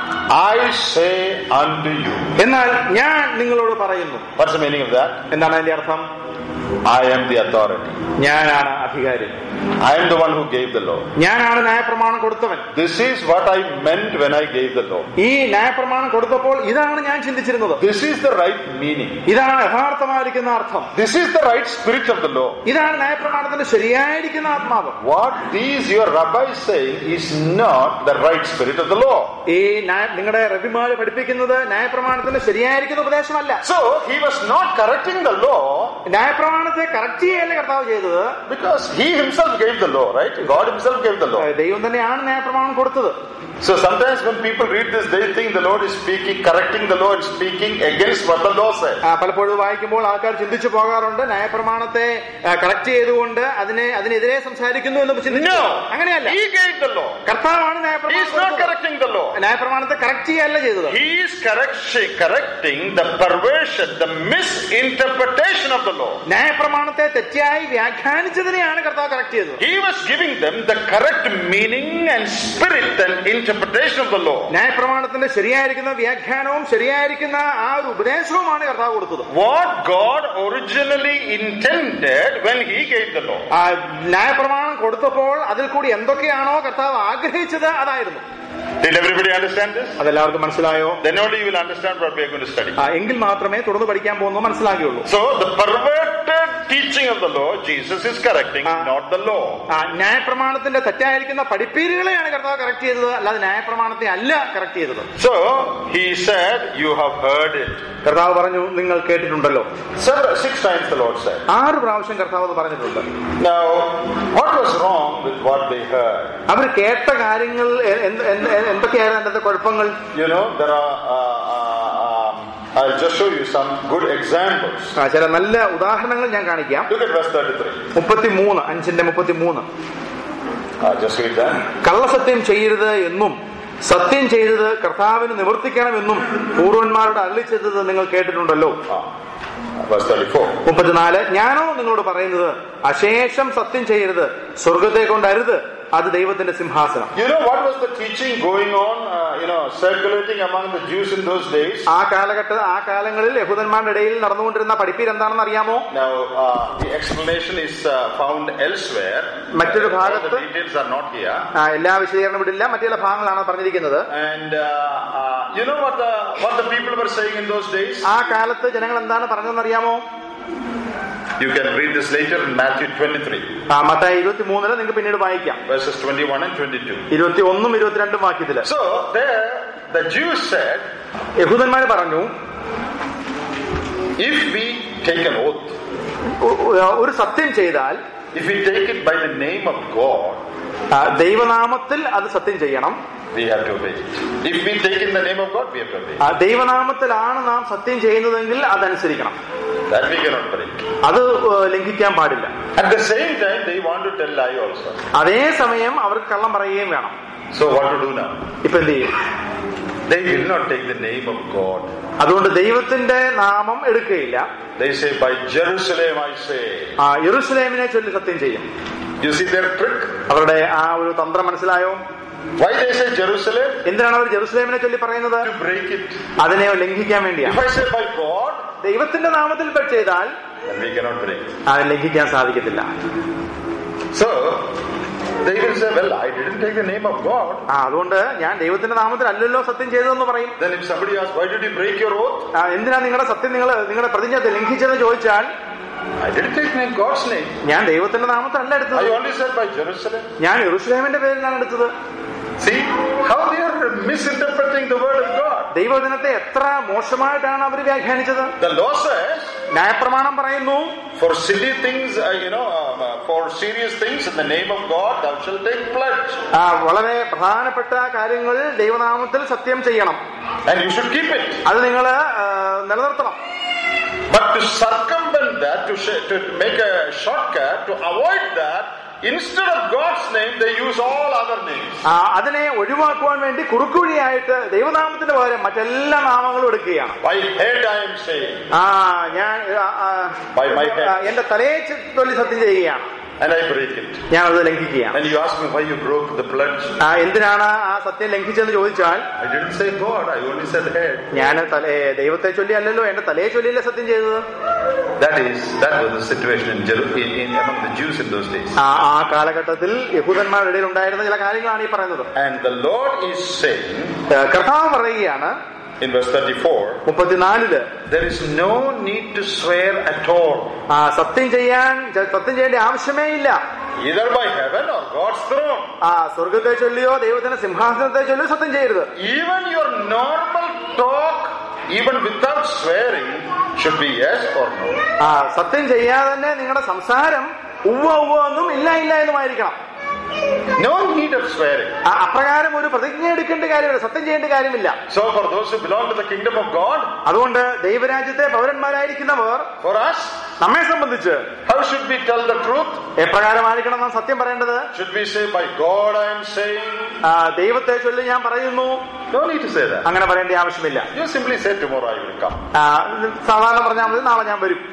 S1: I say unto you.
S2: എന്നാൽ ഞാൻ നിങ്ങളോട് പറയുന്നു
S1: What's the meaning of that?
S2: എന്താണ് അതിന്റെ അർത്ഥം
S1: I am the authority.
S2: ഞാനാണ് അധികാരി
S1: I am the one who gave the law.
S2: ഞാനാണ് ന്യായപ്രമാണം കൊടുത്തവൻ
S1: This is what I meant when I gave the law.
S2: ഈ ന്യായപ്രമാണം കൊടുത്തപ്പോൾ ഇതാണ് ഞാൻ ചിന്തിച്ചിരുന്നത്
S1: This is the right meaning.
S2: ഇതാണ് യഥാർത്ഥമായിരിക്കുന്ന അർത്ഥം
S1: This is the right spirit of the law.
S2: ഇതാണ് ന്യായപ്രമാണത്തിന്റെ ശരിയായിരിക്കുന്ന ആത്മാവ്
S1: What these your rabbis saying is not the right spirit of the law.
S2: ഈ ന്യായ- നിങ്ങളുടെ റബിമാര് പഠിപ്പിക്കുന്നത് ന്യായപ്രമാണത്തിന്റെ ശരിയായിരിക്കുന്ന ഉപദേശമല്ല
S1: So he was not correcting the law
S2: ന്യായപ്രമാണത്തെ കറക്റ്റ് ചെയ്യല്ല കർത്താവ് ചെയ്തത്
S1: because he himself gave the law, right? God himself gave the law.
S2: ദൈവം തന്നെയാണ് ന്യായപ്രമാണം കൊടുത്തത്
S1: So sometimes when people read this, they think the Lord is speaking, correcting the law and speaking against what the law says.
S2: ആ, പലപ്പോഴും ഇത് വായിക്കുമ്പോൾ ആൾക്കാർ ചിന്തിച്ചു പോകാറുണ്ട് ന്യായപ്രമാണത്തെ കറക്റ്റ് ചെയ്തുകൊണ്ട് അതിനെ അതിനെതിരെ സംസാരിക്കുന്നു എന്ന് ചിന്തിച്ചു
S1: No,
S2: അങ്ങനെയല്ല
S1: he gave the law.
S2: കർത്താവാണ്
S1: He
S2: ന്യായപ്രമാണം
S1: is not
S2: കൊടുത്തത്.
S1: correcting the law.
S2: ന്യായപ്രമാണത്തെ കറക്റ്റ് ചെയ്യല്ല ചെയ്തത്
S1: He is correction, correcting the perversion, the misinterpretation of the law.
S2: ന്യായപ്രമാണത്തെ തെറ്റായി വ്യാഖ്യാനിച്ചതിനെയാണ് കർത്താവ് കറക്റ്റ് ചെയ്തത്
S1: He was giving them the correct meaning and spirit and interpretation of the law.
S2: ന്യായപ്രമാണത്തിന്റെ ശരിയായിരിക്കുന്ന വ്യാഖ്യാനവും ശരിയായിരിക്കുന്ന ആ ഒരു ഉപദേശവുമാണ് കർത്താവ് കൊടുത്തത്
S1: What God originally intended when He gave the law.
S2: ആ ന്യായപ്രമാണം കൊടുത്തപ്പോൾ അതിൽ കൂടി എന്തൊക്കെയാണോ കർത്താവ് ആഗ്രഹിച്ചത് അതായിരുന്നു
S1: Did everybody understand this?
S2: അതെല്ലാവർക്കും മനസ്സിലായോ
S1: Then only you will understand what we are going to study.
S2: ആ, എങ്കിൽ മാത്രമേ തുടർന്ന് പഠിക്കാൻ പോകുന്നത് മനസ്സിലാക്കിയുള്ളൂ
S1: So the perverted teaching of the law, Jesus is correcting,
S2: Ah.
S1: not the law.
S2: ആ, ന്യായപ്രമാണത്തിന്റെ തെറ്റായിരിക്കുന്ന പഠിപ്പീരുകളെയാണ് കർത്താവ് കറക്റ്റ് ചെയ്തത് അല്ലാതെ ന്യായപ്രമാണത്തെ അല്ല കറക്റ്റ് ചെയ്തത്
S1: So he said, You have heard it.
S2: കർത്താവ് പറഞ്ഞു നിങ്ങൾ കേട്ടിട്ടുണ്ടല്ലോ
S1: Several, six times the Lord said.
S2: ആറ് പ്രാവശ്യം കർത്താവ് അത് പറഞ്ഞിട്ടുണ്ട്
S1: Now, what was wrong with what they heard?
S2: അവർ കേട്ട കാര്യങ്ങൾ എ- എന്ത്- എന്ത്- എന്തൊക്കെയായിരുന്നു അതിന്റെ കുഴപ്പങ്ങൾ
S1: You know, there are. Uh, uh, um, I'll just show you some good examples.
S2: ആ, ചില നല്ല ഉദാഹരണങ്ങൾ ഞാൻ കാണിക്കാം
S1: Look at verse 33.
S2: മുപ്പത്തിമൂന്ന് അഞ്ചിന്റെ മുപ്പത്തിമൂന്ന്
S1: Uh, just read that.
S2: കള്ളസത്യം ചെയ്യരുത് എന്നും സത്യം ചെയ്തത് കർത്താവിന് നിവർത്തിക്കണമെന്നും പൂർവന്മാരുടെ അരളി ചെയ്തത് നിങ്ങൾ കേട്ടിട്ടുണ്ടല്ലോ
S1: Ah, verse 34.
S2: മുപ്പത്തിനാല് ഞാനോ നിങ്ങളോട് പറയുന്നത് അശേഷം സത്യം ചെയ്യരുത് സ്വർഗത്തെ കൊണ്ട് അരുത് അത് ദൈവത്തിന്റെ സിംഹാസനം
S1: You know what was the teaching going on, uh, you know, circulating among the Jews in those days?
S2: ആ കാലഘട്ട ആ കാലങ്ങളിൽ യഹൂദന്മാരുടെ ഇടയിൽ നടന്നുകൊണ്ടിരുന്ന പഠിപ്പീർ എന്താണെന്ന് അറിയാമോ
S1: Now, uh, the explanation is uh, found elsewhere.
S2: മറ്റൊരു
S1: All the
S2: ഭാഗത്ത്
S1: details are not here.
S2: ആ, എല്ലാ വിശദീകരണം ഇടില്ല മറ്റു ചില ഭാഗങ്ങളാണ് പറഞ്ഞിരിക്കുന്നത്
S1: And uh, uh, you know what the what the people were saying in those days?
S2: ആ കാലത്ത് ജനങ്ങൾ എന്താണ് പറഞ്ഞതെന്ന് അറിയാമോ
S1: You can read this later in Matthew 23,
S2: ആ മത്തായി ഇരുപത്തി മൂന്നില് നിങ്ങൾക്ക് പിന്നീട് വായിക്കാം
S1: verses 21 and 22.
S2: ഇരുപത്തി ഒന്നും ഇരുപത്തിരണ്ടും വാക്യത്തില്
S1: So there, the Jews said,
S2: യഹൂദന്മാര് പറഞ്ഞു
S1: if we take an oath,
S2: ഒ- ഒ- ഒരു സത്യം ചെയ്താൽ
S1: if we take it by the name of God,
S2: ആ, ദൈവനാമത്തിൽ അത് സത്യം ചെയ്യണം
S1: We have to obey it. If we take in the name of God, we have to obey.
S2: ആ, ദൈവനാമത്തിലാണ് നാം സത്യം ചെയ്യുന്നതെങ്കിൽ അതനുസരിക്കണം
S1: That we cannot break.
S2: അത് ഏഹ്, ലംഘിക്കാൻ പാടില്ല
S1: At the same time, they want to tell lie also.
S2: അതേസമയം അവർക്ക് കള്ളം പറയുകയും വേണം
S1: So what to do now?
S2: ഇപ്പൊ എന്ത് ചെയ്യും
S1: They will not take the name of God.
S2: അതുകൊണ്ട് ദൈവത്തിന്റെ നാമം എടുക്കുകയില്ല
S1: They say, by Jerusalem I say.
S2: ആ യെറൂശലേമിനെ ചൊല്ലി സത്യം ചെയ്യും
S1: You see their trick?
S2: അവരുടെ ആ ഒരു തന്ത്രം മനസ്സിലായോ
S1: Why they say Jerusalem?
S2: എന്തിനാണ് അവർ ജെറുസലേമിനെ ചൊല്ലി പറയുന്നത്
S1: To break it.
S2: അതിനെ ലംഘിക്കാൻ
S1: If
S2: വേണ്ടിയാണ്
S1: I say by God,
S2: ദൈവത്തിന്റെ നാമത്തിൽ പെട്ട് ചെയ്താൽ
S1: then we cannot break it.
S2: അത് ലംഘിക്കാൻ സാധിക്കത്തില്ല
S1: So, they will say, well, I didn't take the name of God.
S2: ആ അതുകൊണ്ട് ഞാൻ ദൈവത്തിന്റെ നാമത്തിൽ അല്ലല്ലോ സത്യം ചെയ്തതെന്ന് പറയും
S1: Then if somebody asks, why did you break your oath?
S2: ആ, എന്തിനാ നിങ്ങളുടെ സത്യം നിങ്ങൾ നിങ്ങളുടെ പ്രതിജ്ഞ ലംഘിച്ചതെന്ന് ചോദിച്ചാൽ
S1: I didn't take name God's name.
S2: ഞാൻ ദൈവത്തിന്റെ നാമത്തിലല്ല
S1: I
S2: എടുത്തത്
S1: only said by Jerusalem.
S2: ഞാൻ യെറൂശലേമിന്റെ പേരിലാണ് എടുത്തത്
S1: See how they are misinterpreting the word of God.
S2: ദൈവദിനത്തെ എത്ര മോശമായിട്ടാണ് അവർ വ്യാഖ്യാനിച്ചത്
S1: The law says,
S2: ന്യായപ്രമാണം പറയുന്നു
S1: for silly things, uh, you know, um, uh, for serious things in the name of God, thou shalt take pledge.
S2: ആ, വളരെ പ്രധാനപ്പെട്ട കാര്യങ്ങൾ ദൈവനാമത്തിൽ സത്യം ചെയ്യണം
S1: And you should keep it.
S2: അത് നിങ്ങൾ നിലനിർത്തണം
S1: But to circumvent that, to, sh- to make a shortcut, to avoid that, instead of God's name, they use all other names.
S2: ആ, അതിനെ ഒഴിവാക്കുവാൻ വേണ്ടി കുറുക്കുവഴിയായിട്ട് ദൈവനാമത്തിന്റെ പകരം മറ്റെല്ലാ നാമങ്ങളും എടുക്കുകയാണ്
S1: By head I am saying,
S2: ആ ഞാൻ ആ, ആ,
S1: By my head.
S2: ആ, എന്റെ തലയെ ചെ- തൊല്ലി സത്യം ചെയ്യുകയാണ്
S1: and I break it.
S2: ഞാൻ അത് ലംഘിക്കുകയാണ്
S1: And you ask me why you broke the pledge.
S2: ആ, എന്തിനാണ് ആ സത്യം ലംഘിച്ചതെന്ന് ചോദിച്ചാൽ
S1: I didn't say God, I only said head.
S2: ഞാൻ തലേ ദൈവത്തെ ചൊല്ലി അല്ലല്ലോ എന്റെ തലയെ ചൊല്ലിയല്ലേ സത്യം ചെയ്തത്
S1: That is, that was the situation in, Jeru- in, in among the Jews in those days.
S2: ആ ആ കാലഘട്ടത്തിൽ യഹൂദന്മാരുടെ ഇടയിൽ ഉണ്ടായിരുന്ന ചില കാര്യങ്ങളാണ് ഈ പറയുന്നത്
S1: And the Lord is saying
S2: ഏ, കർത്താവ് പറയുകയാണ്
S1: in verse 34,
S2: മുപ്പത്തിനാലില്
S1: there is no need to swear at all,
S2: ആ സത്യം ചെയ്യാൻ ച- സത്യം ചെയ്യേണ്ട ആവശ്യമേ ഇല്ല
S1: either by heaven or God's throne.
S2: ആ സ്വർഗത്തെ ചൊല്ലിയോ ദൈവത്തിന്റെ സിംഹാസനത്തെ ചൊല്ലിയോ സത്യം ചെയ്യരുത്
S1: Even your normal talk, even without swearing, should be yes or no.
S2: ആ സത്യം ചെയ്യാതെ തന്നെ നിങ്ങളുടെ സംസാരം ഉവ്വ ഉവ്വ എന്നും ഇല്ല ഇല്ല എന്നുമായിരിക്കണം
S1: No need of swearing.
S2: ആ അപ്രകാരം ഒരു പ്രതിജ്ഞ എടുക്കേണ്ട കാര്യമില്ല സത്യം ചെയ്യേണ്ട കാര്യമില്ല
S1: So, for those who belong to the kingdom of God,
S2: അതുകൊണ്ട് ദൈവരാജ്യത്തെ പൗരന്മാരായിരിക്കുന്നവർ
S1: for us,
S2: നമ്മെ സംബന്ധിച്ച്
S1: how should we tell the truth?
S2: എപ്രകാരമായിരിക്കണം നാം സത്യം പറയേണ്ടത്
S1: Should we say, by God I am saying?
S2: ആ, ദൈവത്തെ ചൊല്ലി ഞാൻ പറയുന്നു
S1: No need to say that.
S2: അങ്ങനെ പറയേണ്ട ആവശ്യമില്ല
S1: You simply say, tomorrow I will come.
S2: ആ, സാധാരണ പറഞ്ഞാൽ മതി നാളെ ഞാൻ വരും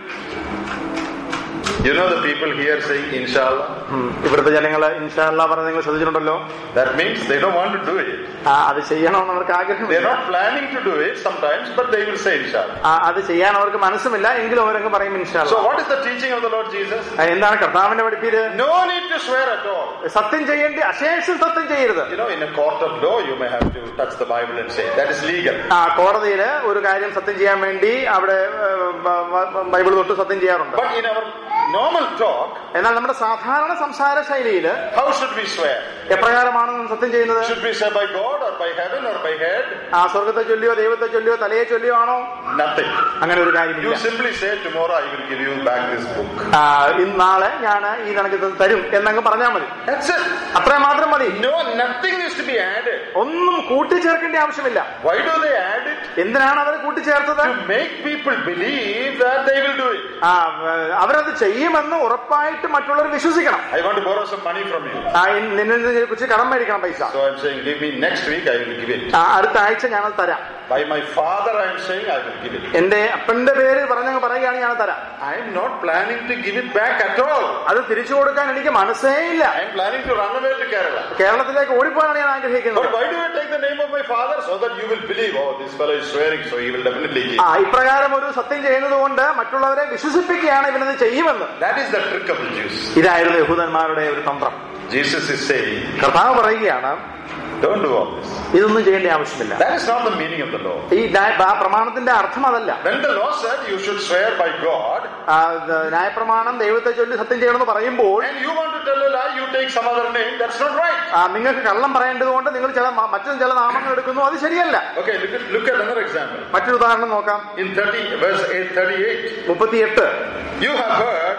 S1: You know the people here saying, Inshallah?
S2: ഉം. ഇവിടുത്തെ ജനങ്ങള് ഇൻഷാല്ല പറഞ്ഞ് നിങ്ങൾ ശ്രദ്ധിച്ചിട്ടുണ്ടല്ലോ
S1: That means they don't want to do it.
S2: ആ, അത് ചെയ്യണമെന്ന് അവർക്ക്
S1: They're
S2: ആഗ്രഹമില്ല
S1: not planning to do it sometimes, but they will say, Inshallah.
S2: ആ, അത് ചെയ്യാൻ അവർക്ക് മനസ്സുമില്ല എങ്കിലും അവരങ്ങ് പറയും ഇൻഷാല്ല
S1: So, what is the teaching of the Lord Jesus?
S2: ആ, എന്താണ് കർത്താവിന്റെ പഠിപ്പീര്
S1: No need to swear at all.
S2: സത്യം ചെയ്യേണ്ടി അശേഷം സത്യം ചെയ്യരുത്
S1: You know, in a court of law, you may have to touch the Bible and say, that is legal.
S2: ആ കോടതിയില് ഒരു കാര്യം സത്യം ചെയ്യാൻ വേണ്ടി അവിടെ ഏ, ബ- ബ- ബൈബിൾ തൊട്ട് സത്യം ചെയ്യാറുണ്ട്
S1: But in our normal talk,
S2: എന്നാൽ നമ്മുടെ സാധാരണ സംസാര ശൈലിയില്
S1: how should we swear?
S2: എപ്രകാരമാണ് നാം സത്യം ചെയ്യുന്നത്
S1: Should we say by God or by heaven or by head?
S2: ആ സ്വർഗത്തെ ചൊല്ലിയോ ദൈവത്തെ ചൊല്ലിയോ തലയെ ചൊല്ലിയോ ആണോ
S1: Nothing.
S2: അങ്ങനെ ഒരു
S1: You
S2: കാര്യമില്ല
S1: simply say, tomorrow I will give you back this book.
S2: ആ, ഇന്ന് നാളെ ഞാൻ ഈ നിനക്ക് ഇത് തരും എന്നങ്ങ് പറഞ്ഞാൽ മതി
S1: That's it.
S2: അത്ര മാത്രം മതി
S1: No, nothing is to be added.
S2: ഒന്നും കൂട്ടിച്ചേർക്കേണ്ട ആവശ്യമില്ല
S1: Why do they add it?
S2: എന്തിനാണ് അവർ കൂട്ടിച്ചേർത്തത്
S1: To make people believe that they will do it.
S2: ആ ഏ, അവരത് ചെയ്യുമെന്ന് ഉറപ്പായിട്ട് മറ്റുള്ളവർ വിശ്വസിക്കണം
S1: I want to borrow some money from you.
S2: ആ, ഇ- നിന്നിൽ നിന്ന് കുറിച്ച് കടം മേടിക്കണം പൈസ
S1: So I'm saying, give me next week, I will give it.
S2: ആ, അടുത്ത ആഴ്ച ഞാനത് തരാം
S1: By my father, I am saying, I will give it.
S2: എന്റെ അപ്പന്റെ പേര് പറഞ്ഞങ്ങ് പറയുകയാണ് ഞാൻ തരാം
S1: I am not planning to give it back at all.
S2: അത് തിരിച്ചു കൊടുക്കാൻ എനിക്ക് മനസ്സേ ഇല്ല
S1: I am planning to run away to Kerala.
S2: കേരളത്തിലേക്ക് ഓടിപ്പോകാനാണ് ഞാൻ ആഗ്രഹിക്കുന്നത്
S1: But why do I take the name of my father? So that you will believe, oh, this fellow is swearing, so he will definitely give.
S2: ആ ഇപ്രകാരം ഒരു സത്യം ചെയ്യുന്നത് കൊണ്ട് മറ്റുള്ളവരെ വിശ്വസിപ്പിക്കുകയാണ് ഇവനത് ചെയ്യുമെന്ന്
S1: That is the trick of the Jews.
S2: ഇതായിരുന്നു യഹൂദന്മാരുടെ ഒരു തന്ത്രം
S1: Jesus is saying,
S2: കർത്താവ് പറയുകയാണ്
S1: don't do all this.
S2: ഇതൊന്നും ചെയ്യേണ്ട ആവശ്യമില്ല
S1: That is not the meaning of the law.
S2: ഈ ന്യായ- ആ പ്രമാണത്തിന്റെ അർത്ഥം അതല്ല
S1: When the law said you should swear by God,
S2: ആ, ഇത് ന്യായപ്രമാണം ദൈവത്തെ ചൊല്ലി സത്യം ചെയ്യണമെന്ന് പറയുമ്പോൾ
S1: and you want to tell a lie, you take some other name, that's not right.
S2: ആ, നിങ്ങൾക്ക് കള്ളം പറയേണ്ടതുകൊണ്ട് നിങ്ങൾ ചില മ- മറ്റു ചില നാമങ്ങൾ എടുക്കുന്നു അത് ശരിയല്ല
S1: Okay, look at, look at another example.
S2: മറ്റൊരു ഉദാഹരണം നോക്കാം
S1: In 30, verse 8, 38,
S2: മുപ്പത്തിയെട്ട്
S1: you have heard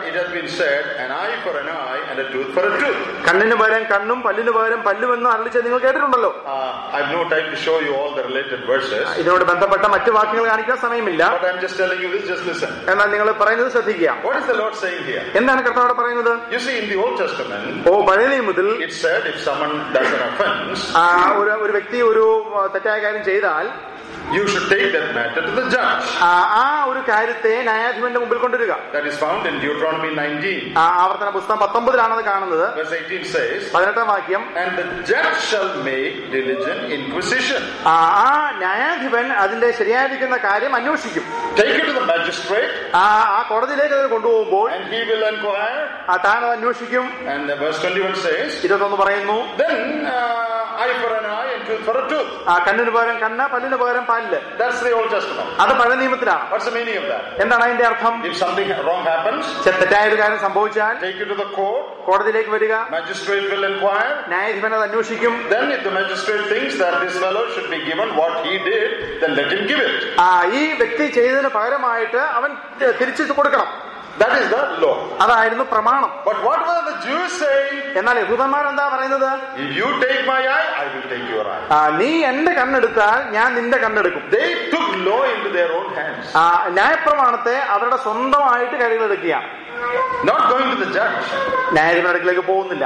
S1: it has been said, an eye for an eye and a tooth for a tooth.
S2: കണ്ണിന് പകരം കണ്ണും പല്ലിന് പകരം പല്ലുമെന്നും അരളിച്ചത് നിങ്ങൾ കേട്ടിട്ടുണ്ടല്ലോ
S1: Uh, I have no time to show you all the related verses,
S2: ഇതിനോട് ബന്ധപ്പെട്ട മറ്റു വാക്യങ്ങൾ കാണിക്കാൻ സമയമില്ല
S1: but I'm just telling you this, just listen.
S2: എന്നാൽ നിങ്ങൾ പറയുന്നത് ശ്രദ്ധിക്കുക
S1: What is the Lord saying here?
S2: എന്താണ് കർത്താവ് പറയുന്നത്
S1: You see, in the Old Testament,
S2: ഓ പഴയ നിയമത്തിൽ
S1: it said if someone does an offense,
S2: ആ, ഒരു ഒരു വ്യക്തി ഒരു ആ, തെറ്റായ കാര്യം ചെയ്താൽ
S1: you should take that matter to the judge.
S2: ആ ആ ഒരു കാര്യത്തെ ന്യായാധിപന്റെ മുമ്പിൽ കൊണ്ടുവരിക
S1: That is found in Deuteronomy 19,
S2: ആ ആവർത്തന പുസ്തകം പത്തൊമ്പതിലാണത് കാണുന്നത്
S1: verse 18 says,
S2: പതിനെട്ടാം വാക്യം
S1: And the judge shall make diligent inquisition.
S2: ആ ആ ന്യായാധിപൻ അതിന്റെ ശരിയായിരിക്കുന്ന കാര്യം അന്വേഷിക്കും
S1: Take it to the magistrate,
S2: ആ ആ കോടതിയിലേക്ക് അത് കൊണ്ടുപോകുമ്പോൾ
S1: and he will inquire.
S2: ആ താൻ അത് അന്വേഷിക്കും
S1: And uh, verse 21 says,
S2: ഇരുപത്തൊന്ന് പറയുന്നു
S1: Then uh, eye for an eye and tooth for a tooth.
S2: ആ കണ്ണിന് പകരം കണ്ണ് പല്ലിന് പകരം പല്ല്
S1: That's the Old Testament.
S2: അത് പഴയ നിയമത്തിലാണ്
S1: What's the meaning of that?
S2: എന്താണ് അതിന്റെ അർത്ഥം
S1: If something wrong happens,
S2: ചെ- തെറ്റായ ഒരു കാര്യം സംഭവിച്ചാൽ
S1: take it to the court,
S2: കോടതിയിലേക്ക് വരിക
S1: magistrate will inquire.
S2: ന്യായാധിപൻ അത് അന്വേഷിക്കും
S1: Then, if the magistrate thinks that this fellow should be given what he did, then let him give it.
S2: ആ ഈ വ്യക്തി ചെയ്തതിന് പകരമായിട്ട് അവൻ തി- തിരിച്ചു കൊടുക്കണം
S1: That is the law.
S2: അതായിരുന്നു പ്രമാണം
S1: But what were the Jews saying?
S2: എന്നാൽ യഹൂദന്മാർ എന്താ പറയുന്നത്
S1: If you take my eye, I will take your eye.
S2: ആ, നീ എന്റെ കണ്ണെടുത്താൽ ഞാൻ നിന്റെ കണ്ണെടുക്കും
S1: They took law into their own hands,
S2: ആ ന്യായപ്രമാണത്തെ അവരുടെ സ്വന്തമായിട്ട് കൈകളിലെടുക്കുകയാണ്
S1: not going to the judge.
S2: ന്യായാധിപൻ അടുക്കിലേക്ക് പോകുന്നില്ല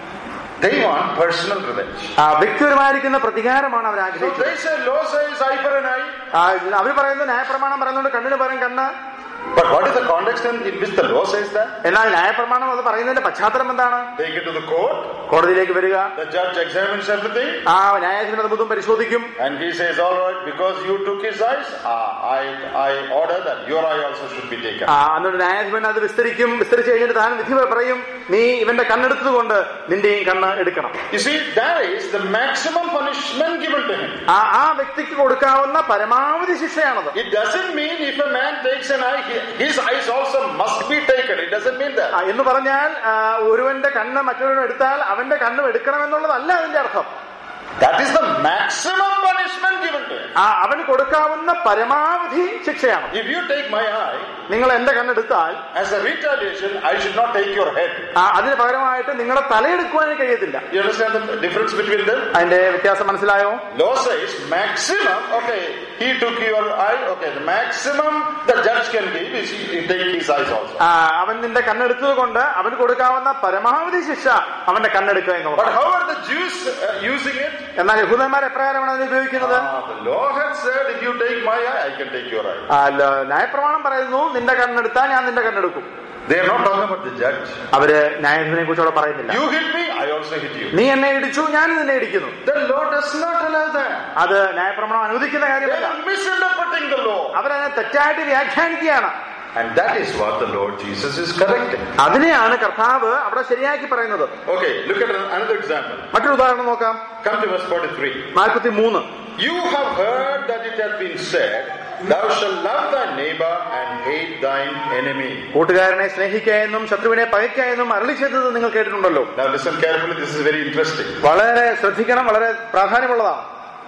S1: They want personal revenge.
S2: ആ വ്യക്തിപരമായിരിക്കുന്ന പ്രതികാരമാണ് അവർ
S1: So
S2: ആഗ്രഹിച്ചത്
S1: they say law says eye for an eye.
S2: ആ, അവർ പറയുന്നത് ന്യായപ്രമാണം പറയുന്നുണ്ട് കണ്ണിന് പകരം കണ്ണ്
S1: But what is the context in in which the law says that?
S2: എന്നാൽ ന്യായപ്രമാണം അത് പറയുന്നതിന്റെ പശ്ചാത്തലം എന്താണ്
S1: Take it to the court.
S2: കോടതിയിലേക്ക് വരിക
S1: The judge examines everything.
S2: ആ ന്യായാധിപൻ അത് മുതും പരിശോധിക്കും
S1: And he says, all right, because you took his eyes, ah, I, I order that your eye also should be taken.
S2: ആ എന്നിട്ട് ന്യായാധിപൻ അത് വിസ്തരിക്കും വിസ്തരിച്ച് കഴിഞ്ഞിട്ട് താൻ വിധി പറയും നീ ഇവന്റെ കണ്ണെടുത്തത് കൊണ്ട് നിന്റെയും കണ്ണ് എടുക്കണം
S1: You see, that is the maximum punishment given to him.
S2: ആ ആ വ്യക്തിക്ക് കൊടുക്കാവുന്ന പരമാവധി ശിക്ഷയാണത്
S1: It doesn't mean if a man takes an eye, he- his eyes also must be taken. It doesn't mean
S2: ആ,
S1: that.
S2: എന്ന് പറഞ്ഞാൽ ആ, ഒരുവന്റെ കണ്ണ് മറ്റൊരുവൻ എടുത്താൽ അവന്റെ കണ്ണും എടുക്കണമെന്നുള്ളതല്ല അതിന്റെ അർത്ഥം
S1: That is the maximum punishment given to him.
S2: ആ അവന് കൊടുക്കാവുന്ന പരമാവധി ശിക്ഷയാണ്
S1: If you take my eye,
S2: നിങ്ങൾ എന്റെ കണ്ണെടുത്താൽ
S1: as a retaliation, I should not take your head.
S2: ആ, അതിന് പകരമായിട്ട് നിങ്ങളുടെ തലയെടുക്കുവാനും കഴിയത്തില്ല
S1: You understand the difference between them?
S2: അതിന്റെ വ്യത്യാസം മനസ്സിലായോ
S1: Law says maximum, okay, he took your eye, okay, the maximum the judge can give is he take his eyes also.
S2: ആ, അവൻ നിന്റെ കണ്ണെടുത്തത് കൊണ്ട് അവന് കൊടുക്കാവുന്ന പരമാവധി ശിക്ഷ അവന്റെ കണ്ണെടുക്കുക എന്നുള്ളത്
S1: But how are the Jews uh, using it?
S2: എന്നാൽ യഹൂദന്മാർ എപ്രകാരമാണ് അതിനെ ഉപയോഗിക്കുന്നത്
S1: Ah, the law had said, if you take my eye, I can take your eye.
S2: ആ, ല- ന്യായപ്രമാണം പറയുന്നു നിന്റെ കണ്ണെടുത്താൽ ഞാൻ നിന്റെ കണ്ണെടുക്കും
S1: They are not talking about the judge.
S2: അവര് ന്യായാധിപനെ കുറിച്ച് അവിടെ പറയുന്നില്ല
S1: You hit me, I also hit you.
S2: നീ എന്നെ ഇടിച്ചു ഞാൻ നിന്നെ ഇടിക്കുന്നു
S1: The law does not allow that.
S2: അത് ന്യായപ്രമാണം അനുവദിക്കുന്ന
S1: They
S2: കാര്യമല്ല
S1: are misinterpreting the law.
S2: അവരതിനെ തെറ്റായിട്ട് വ്യാഖ്യാനിക്കുകയാണ്
S1: And that is what the Lord Jesus is correcting.
S2: അതിനെയാണ് കർത്താവ് അവിടെ ശരിയാക്കി പറയുന്നത്
S1: Okay, look at another example.
S2: മറ്റൊരു ഉദാഹരണം നോക്കാം
S1: Come to verse 43.
S2: നാൽപ്പത്തി മൂന്ന്
S1: You have heard that it has been said, Thou shalt love thy neighbor and hate thine enemy.
S2: കൂട്ടുകാരനെ സ്നേഹിക്കുക എന്നും ശത്രുവിനെ പകയ്ക്കുക എന്നും അരളി ചെയ്തത് നിങ്ങൾ കേട്ടിട്ടുണ്ടല്ലോ
S1: Now listen carefully, this is very interesting.
S2: വളരെ ശ്രദ്ധിക്കണം വളരെ പ്രാധാന്യമുള്ളതാണ്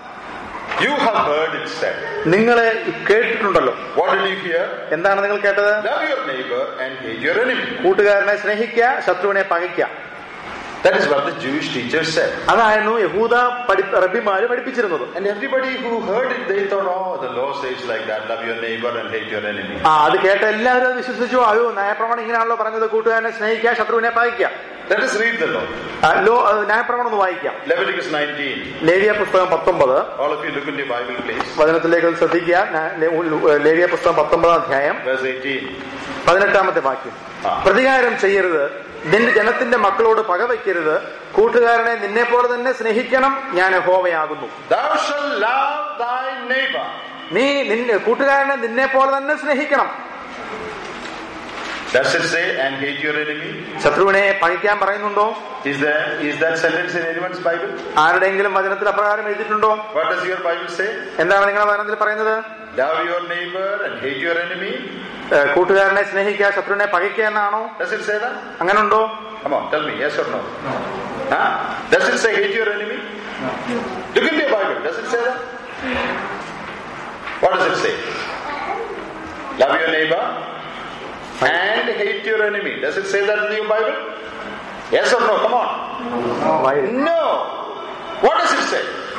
S1: You have heard it said.
S2: നിങ്ങൾ കേട്ടിട്ടുണ്ടല്ലോ
S1: What did you hear?
S2: എന്താണ് നിങ്ങൾ കേട്ടത്
S1: Love your neighbor and hate your enemy.
S2: കൂട്ടുകാരനെ സ്നേഹിക്കുക ശത്രുവിനെ പകയ്ക്കുക
S1: That is what the Jewish teachers said.
S2: അതായിരുന്നു യഹൂദ പഠി റബിമാര് പഠിപ്പിച്ചിരുന്നത്
S1: And everybody who heard it, they thought, oh, the law says like that, love your neighbor and hate your enemy.
S2: ആ അത് കേട്ട എല്ലാവരും അത് വിശ്വസിച്ചു അയ്യോ ന്യായപ്രമാണം ഇങ്ങനെയാണല്ലോ പറഞ്ഞത് കൂട്ടുകാരനെ സ്നേഹിക്കുക ശത്രുവിനെ പകയ്ക്കുക
S1: Let us read the law.
S2: ആ, ലോ ആ, ന്യായപ്രമാണം ഒന്ന് വായിക്കാം
S1: Leviticus 19.
S2: ലേവിയ പുസ്തകം പത്തൊമ്പത്
S1: All of you look in your Bible, please.
S2: വചനത്തിലേക്ക് ഒന്ന് ശ്രദ്ധിക്കുക ന- ലേ- ലേവിയ പുസ്തകം പത്തൊമ്പതാം അധ്യായം
S1: Verse 18.
S2: പതിനെട്ടാമത്തെ വാക്യം പ്രതികാരം ചെയ്യരുത് നിന്റെ ജനത്തിന്റെ മക്കളോട് പകവയ്ക്കരുത് കൂട്ടുകാരനെ നിന്നെ പോലെ തന്നെ സ്നേഹിക്കണം ഞാൻ ഹോവയാകുന്നു
S1: Thou shalt love thy neighbor.
S2: നീ നിന്നെ കൂട്ടുകാരനെ നിന്നെ പോലെ തന്നെ സ്നേഹിക്കണം
S1: Does it say, and hate your enemy?
S2: ശത്രുവിനെ പകയ്ക്കാൻ പറയുന്നുണ്ടോ
S1: Is there is that sentence in anyone's Bible?
S2: ആരുടെയെങ്കിലും വചനത്തിൽ അപ്രകാരം എഴുതിയിട്ടുണ്ടോ
S1: What does your Bible say?
S2: എന്താണ് നിങ്ങളുടെ വചനത്തിൽ പറയുന്നത്
S1: Love your neighbor and hate your enemy.
S2: ഏ, കൂട്ടുകാരനെ സ്നേഹിക്കുക ശത്രുവിനെ പകയ്ക്കുക എന്നാണോ
S1: Does it say that?
S2: അങ്ങനുണ്ടോ
S1: Come on, tell me, yes or no? Huh? Does it say hate your enemy? Look in your Bible. Does it say that? What does it say? Love your neighbor and hate your enemy. Does it say that in your Bible? Yes or no? Come on. No. What does it say?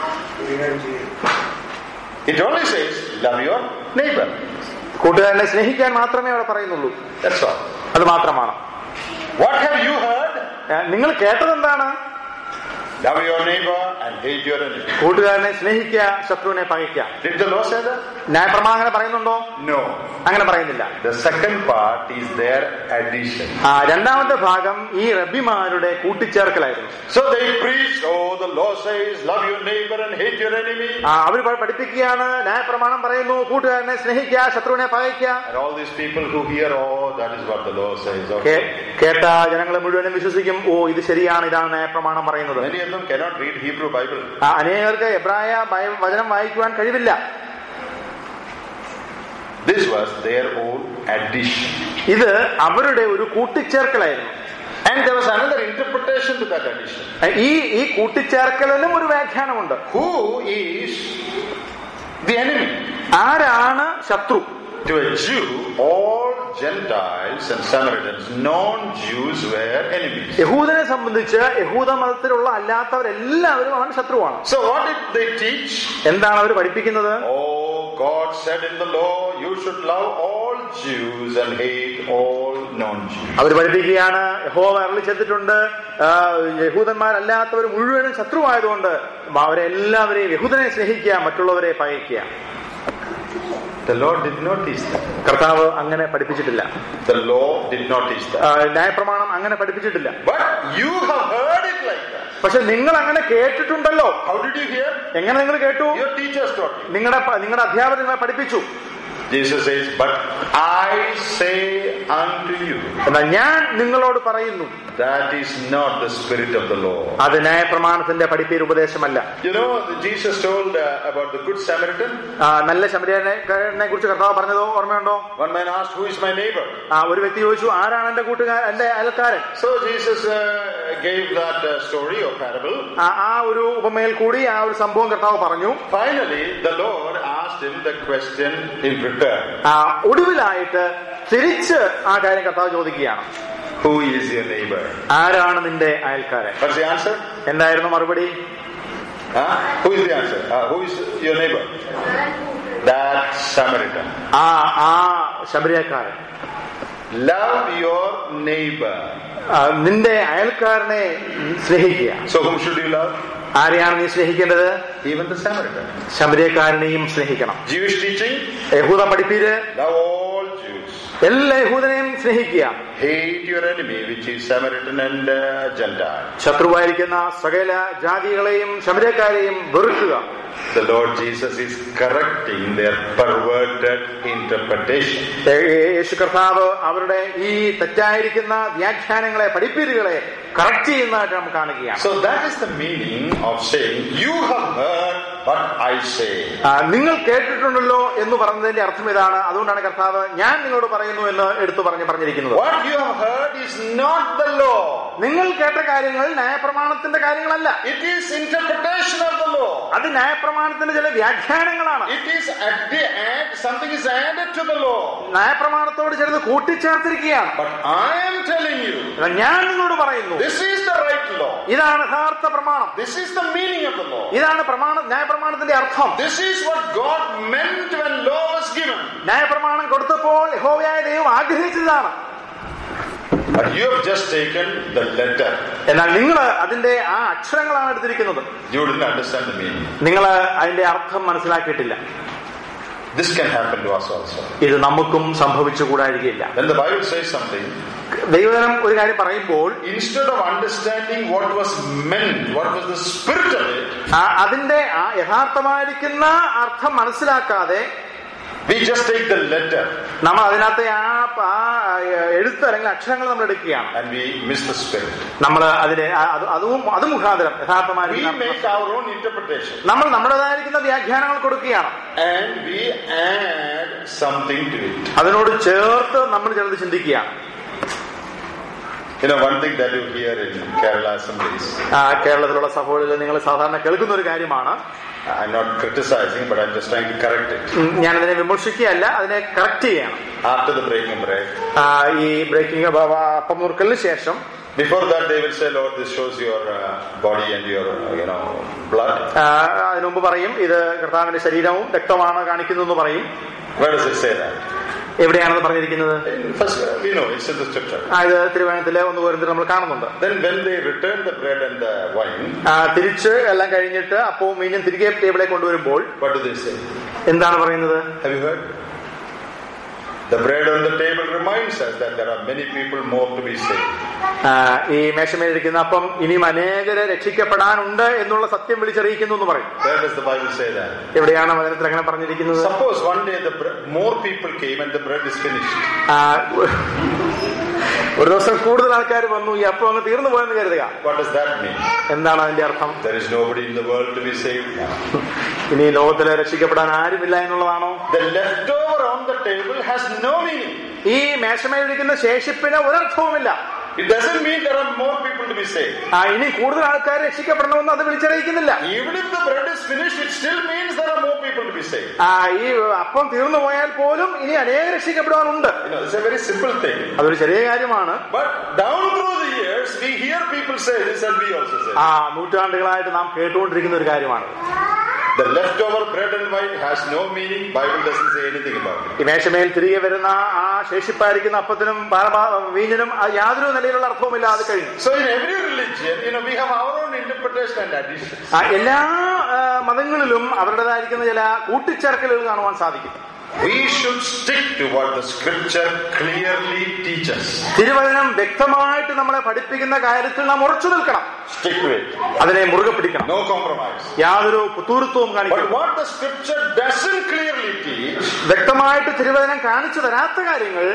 S1: It only says, love your neighbor.
S2: കൂട്ടുകാരനെ സ്നേഹിക്കാൻ മാത്രമേ അവിടെ പറയുന്നുള്ളൂ
S1: That's all.
S2: അത് മാത്രമാണ്
S1: What have you heard?
S2: ഏ, നിങ്ങൾ കേട്ടത് എന്താണ്
S1: Love your neighbor and hate your enemy.
S2: കൂട്ടുകാരനെ സ്നേഹിക്കുക ശത്രുവിനെ പകയ്ക്കുക
S1: Did the law say that?
S2: ന്യായപ്രമാണം അങ്ങനെ പറയുന്നുണ്ടോ
S1: No.
S2: അങ്ങനെ പറയുന്നില്ല
S1: The second part is their addition.
S2: ആ രണ്ടാമത്തെ ഭാഗം ഈ റബ്ബിമാരുടെ കൂട്ടിച്ചേർക്കലായിരുന്നു
S1: So they preached, oh, the law says, love your neighbor and hate your enemy.
S2: ആ അവർ പഠിപ്പിക്കുകയാണ് ന്യായപ്രമാണം പറയുന്നു കൂട്ടുകാരനെ സ്നേഹിക്കുക ശത്രുവിനെ പകയ്ക്കുക
S1: And all these people who hear, oh, that is what the law says.
S2: കേ-
S1: Okay.
S2: കേട്ട ജനങ്ങൾ മുഴുവനും വിശ്വസിക്കും ഓ ഇത് ശരിയാണ് ഇതാണ് ന്യായപ്രമാണം പറയുന്നത്
S1: Many of them cannot read Hebrew Bible.
S2: ആ, അനേകർക്ക് എബ്രായ ബൈ- വചനം വായിക്കുവാൻ കഴിവില്ല
S1: This was their own addition.
S2: ഇത് അവരുടെ ഒരു കൂട്ടിച്ചേർക്കലായിരുന്നു
S1: And there was another interpretation to that addition.
S2: ഈ ഈ കൂട്ടിച്ചേർക്കലിനും ഒരു വ്യാഖ്യാനമുണ്ട്
S1: Who is the enemy?
S2: ആരാണ് ശത്രു
S1: To a Jew, all Gentiles and Samaritans, non-Jews were enemies.
S2: യഹൂദനെ സംബന്ധിച്ച് യഹൂദ മതത്തിലുള്ള അല്ലാത്തവരെല്ലാവരും അവൻ ശത്രുവാണ്
S1: So what did they teach?
S2: എന്താണ് അവർ പഠിപ്പിക്കുന്നത്
S1: Oh, God said in the law, you should love all Jews and hate all non-Jews.
S2: അവർ പഠിപ്പിക്കുകയാണ് യഹോവ അരളി ചെയ്തിട്ടുണ്ട് ആ, യഹൂദന്മാരല്ലാത്തവർ മുഴുവനും ശത്രുവായതുകൊണ്ട് അവരെ എല്ലാവരെയും യഹൂദനെ സ്നേഹിക്കുക മറ്റുള്ളവരെ പകയ്ക്കുക
S1: The Lord did not teach that.
S2: കർത്താവ് അങ്ങനെ പഠിപ്പിച്ചിട്ടില്ല
S1: The law did not teach that.
S2: ആ, ന്യായപ്രമാണം അങ്ങനെ പഠിപ്പിച്ചിട്ടില്ല
S1: But you have heard it like that.
S2: പക്ഷെ നിങ്ങൾ അങ്ങനെ കേട്ടിട്ടുണ്ടല്ലോ
S1: How did you hear?
S2: എങ്ങനെ നിങ്ങൾ കേട്ടു
S1: Your teachers taught you.
S2: നിങ്ങളുടെ നിങ്ങളുടെ അധ്യാപകർ നിങ്ങളെ പഠിപ്പിച്ചു
S1: Jesus says, But I say unto you,
S2: എന്നാൽ ഞാൻ നിങ്ങളോട് പറയുന്നു
S1: that is not the spirit of the law.
S2: അത് ന്യായപ്രമാണത്തിന്റെ പഠിപ്പീർ ഉപദേശമല്ല
S1: You know, Jesus told uh, about the Good Samaritan.
S2: ആ, നല്ല ശമരിയനെ കുറിച്ച് കർത്താവ് പറഞ്ഞതോ ഓർമ്മയുണ്ടോ
S1: One man asked, Who is my neighbor?
S2: ആ ഒരു വ്യക്തി ചോദിച്ചു ആരാണ് എന്റെ കൂട്ടുകാരൻ എന്റെ അയൽക്കാരൻ
S1: So Jesus uh, gave that uh, story or parable.
S2: ആ ആ ഒരു ഉപമയിൽ കൂടി ആ ഒരു സംഭവം കർത്താവ് പറഞ്ഞു
S1: Finally, the Lord asked him the question in return
S2: ആ ഒടുവിലായിട്ട് തിരിച്ച് ആ കാര്യം കർത്താവ് ചോദിക്കുകയാണ്
S1: Who is your neighbor?
S2: ആരാണ് നിന്റെ അയൽക്കാരൻ
S1: What's the answer?
S2: എന്തായിരുന്നു മറുപടി
S1: Huh? Who is the answer? Uh, who is your neighbor? That Samaritan.
S2: ആ ആ ശബരിയക്കാരൻ
S1: Love your neighbor.
S2: ആ, നിന്റെ അയൽക്കാരനെ സ്നേഹിക്കുക
S1: So, whom should you love?
S2: ആരെയാണ് നീ സ്നേഹിക്കേണ്ടത്
S1: Even the Samaritan.
S2: ശബരിയക്കാരനെയും സ്നേഹിക്കണം
S1: Jewish teaching?
S2: യഹൂദ പഠിപ്പീര്
S1: Love all Jews.
S2: എല്ലാ യഹൂദനെയും സ്നേഹിക്കുക
S1: Hate your enemy, which is Samaritan and uh, Gentile.
S2: ശത്രുവായിരിക്കുന്ന സകല ജാതികളെയും ശബരിയക്കാരെയും വെറുക്കുക
S1: The Lord Jesus is correcting their perverted interpretation.
S2: ഏ- ഏ- യേശു കർത്താവ് അവരുടെ ഈ തെറ്റായിരിക്കുന്ന വ്യാഖ്യാനങ്ങളെ പഠിപ്പീരുകളെ കറക്റ്റ് ചെയ്യുന്നതായിട്ട് നാം കാണുകയാണ്
S1: So that is the meaning of saying, You have heard what I say.
S2: ആ, നിങ്ങൾ കേട്ടിട്ടുണ്ടല്ലോ എന്ന് പറഞ്ഞതിന്റെ അർത്ഥം ഇതാണ് അതുകൊണ്ടാണ് കർത്താവ് ഞാൻ നിങ്ങളോട് പറയുന്നു എന്ന് എടുത്തു പറഞ്ഞ് പറഞ്ഞിരിക്കുന്നത്
S1: What you have heard is not the law.
S2: നിങ്ങൾ കേട്ട കാര്യങ്ങൾ ന്യായപ്രമാണത്തിന്റെ കാര്യങ്ങളല്ല
S1: It is interpretation of the law.
S2: അത് ന്യായപ്രമാണത്തിന്റെ ചില വ്യാഖ്യാനങ്ങളാണ്
S1: It is addi- add, something is added to the law.
S2: ന്യായപ്രമാണത്തോട് ചിലത് കൂട്ടിച്ചേർത്തിരിക്കുകയാണ്
S1: But I am telling you,
S2: എന്നാൽ ഞാൻ നിങ്ങളോട് പറയുന്നു
S1: this is the right law.
S2: ഇതാണ് യഥാർത്ഥ പ്രമാണം
S1: This is the meaning of the law.
S2: ഇതാണ് പ്രമാണ ന്യായപ്രമാണത്തിന്റെ അർത്ഥം
S1: This is what God meant when law was given.
S2: ന്യായപ്രമാണം കൊടുത്തപ്പോൾ യഹോവയായ ദൈവം ആഗ്രഹിച്ചതാണ്
S1: But you have just taken the letter.
S2: എന്നാൽ നിങ്ങൾ അതിന്റെ ആ അക്ഷരങ്ങളാണ് എടുത്തിരിക്കുന്നത്
S1: You didn't understand the meaning.
S2: നിങ്ങൾ അതിന്റെ അർത്ഥം മനസ്സിലാക്കിയിട്ടില്ല
S1: This can happen to us also.
S2: ഇത് നമുക്കും സംഭവിച്ചുകൂടായിരിക്കില്ല
S1: When the Bible says something,
S2: ദൈവജനം ഒരു കാര്യം പറയുമ്പോൾ
S1: instead of understanding what was meant, what was the spirit of it,
S2: ആ അതിന്റെ ആ യഥാർത്ഥമായിരിക്കുന്ന അർത്ഥം മനസ്സിലാക്കാതെ
S1: we just take the letter
S2: നമ്മൾ അതിനകത്തെ ആ ആ എഴുത്ത് അല്ലെങ്കിൽ അക്ഷരങ്ങൾ നമ്മൾ എടുക്കുകയാണ്
S1: and we miss the spirit.
S2: നമ്മൾ അതിനെ ആ- അത് അതും അത് മുഖാന്തരം
S1: We
S2: യഥാർത്ഥമായിരിക്കുന്ന അർത്ഥം
S1: make our own interpretation
S2: നമ്മൾ നമ്മുടേതായിരിക്കുന്ന വ്യാഖ്യാനങ്ങൾ കൊടുക്കുകയാണ്
S1: and we add something to it.
S2: അതിനോട് ചേർത്ത് നമ്മൾ ചിലത് ചിന്തിക്കുകയാണ്
S1: You know, one thing that you hear in Kerala assemblies,
S2: ആ, കേരളത്തിലുള്ള സഭകളിൽ നിങ്ങൾ സാധാരണ കേൾക്കുന്ന ഒരു കാര്യമാണ്
S1: I'm not criticizing, but I'm just trying to correct it.
S2: ഉം, ഞാനതിനെ വിമർശിക്കുകയല്ല അതിനെ കറക്റ്റ് ചെയ്യണം
S1: After the breaking bread,
S2: ആ, ഈ ബ്രേക്കിംഗ് അപ്പം നുറുക്കലിന് ശേഷം
S1: before that they will say, Lord, this shows your uh, body and your, uh, you know, blood.
S2: ആ, അതിനു മുമ്പ് പറയും ഇത് കർത്താവിന്റെ ശരീരവും രക്തമാണ് കാണിക്കുന്നതെന്ന് പറയും
S1: Where does it say that?
S2: എവിടെയാണെന്ന് പറഞ്ഞിരിക്കുന്നത്
S1: In First, uh, we know, it's in the scripture.
S2: ആ, ഇത് തിരുവനന്തപുരത്തിലെ ഒന്ന് പോരുന്നത് നമ്മൾ കാണുന്നുണ്ട്
S1: Then when they return the bread and the wine,
S2: ആ, തിരിച്ച് എല്ലാം കഴിഞ്ഞിട്ട് അപ്പവും മീനും തിരികെ ടേബിളെ കൊണ്ടുവരുമ്പോൾ
S1: what do they say?
S2: എന്താണ് പറയുന്നത്
S1: Have you heard? The bread on the table reminds us that there are many people more to be saved.
S2: ആ, ഈ മേശമേലിരിക്കുന്ന അപ്പം ഇനിയും അനേകരെ രക്ഷിക്കപ്പെടാനുണ്ട് എന്നുള്ള സത്യം വിളിച്ചറിയിക്കുന്നു എന്ന് പറയും
S1: Where does the Bible say that?
S2: എവിടെയാണ് വചനത്തിൽ അങ്ങനെ പറഞ്ഞിരിക്കുന്നത്
S1: Suppose one day the bre- more people came and the bread is finished.
S2: ആ, ഒരു ദിവസം കൂടുതൽ ആൾക്കാർ വന്നു ഈ അപ്പം അങ്ങ് തീർന്നു പോയെന്ന് കരുതുക
S1: What does that mean?
S2: എന്താണ് അതിന്റെ അർത്ഥം
S1: There is nobody in the world to be saved now.
S2: ഇനി ലോകത്തിലെ രക്ഷിക്കപ്പെടാൻ ആരുമില്ല എന്നുള്ളതാണോ
S1: The leftover on the table has no meaning.
S2: ഈ മേശമേലിരിക്കുന്ന ശേഷിപ്പിന് ഒരർത്ഥവുമില്ല
S1: It doesn't mean there are more people to be saved.
S2: ആ ഇനി കൂടുതൽ ആൾക്കാർ രക്ഷിക്കപ്പെടണമെന്ന് അത് വിളിച്ചറിയിക്കുന്നില്ല
S1: Even if the bread is finished, it still means there are more people to be saved.
S2: ആ ഈ അപ്പം തീർന്നു പോയാൽ പോലും ഇനി അനേകം രക്ഷിക്കപ്പെടാനുണ്ട്
S1: You know, it's a very simple thing.
S2: അതൊരു ചെറിയ കാര്യമാണ്
S1: But down through the years, we hear people say this and we also say.
S2: ആ നൂറ്റാണ്ടുകളായിട്ട് നാം കേട്ടുകൊണ്ടിരിക്കുന്ന ഒരു കാര്യമാണ്
S1: The leftover bread and wine has no meaning. Bible doesn't say anything about it.
S2: ഈ മേശമേൽ തിരികെ വരുന്ന ആ ശേഷിപ്പായിരിക്കുന്ന അപ്പത്തിനും പാരമാ- വീഞ്ഞിനും ആ യാതൊരു നിലയിലുള്ള അർത്ഥവുമില്ല അത് കഴിഞ്ഞു
S1: So in every religion, you know, we have our own interpretation and additions.
S2: ആ എല്ലാ ആ, മതങ്ങളിലും അവരുടേതായിരിക്കുന്ന ചില കൂട്ടിച്ചേർക്കലുകൾ കാണുവാൻ സാധിക്കും
S1: We should stick to what the scripture clearly teaches.
S2: തിരുവചനം വ്യക്തമായിട്ട് നമ്മളെ പഠിപ്പിക്കുന്ന കാര്യത്തിൽ നാം ഉറച്ചു നിൽക്കണം
S1: Stick to it.
S2: അതിനെ മുറുകെ പിടിക്കണം
S1: No compromise.
S2: യാതൊരു പുത്തൂരത്വവും
S1: But
S2: കാണിക്കണം
S1: what the scripture doesn't clearly teach,
S2: വ്യക്തമായിട്ട് തിരുവചനം കാണിച്ചു തരാത്ത കാര്യങ്ങൾ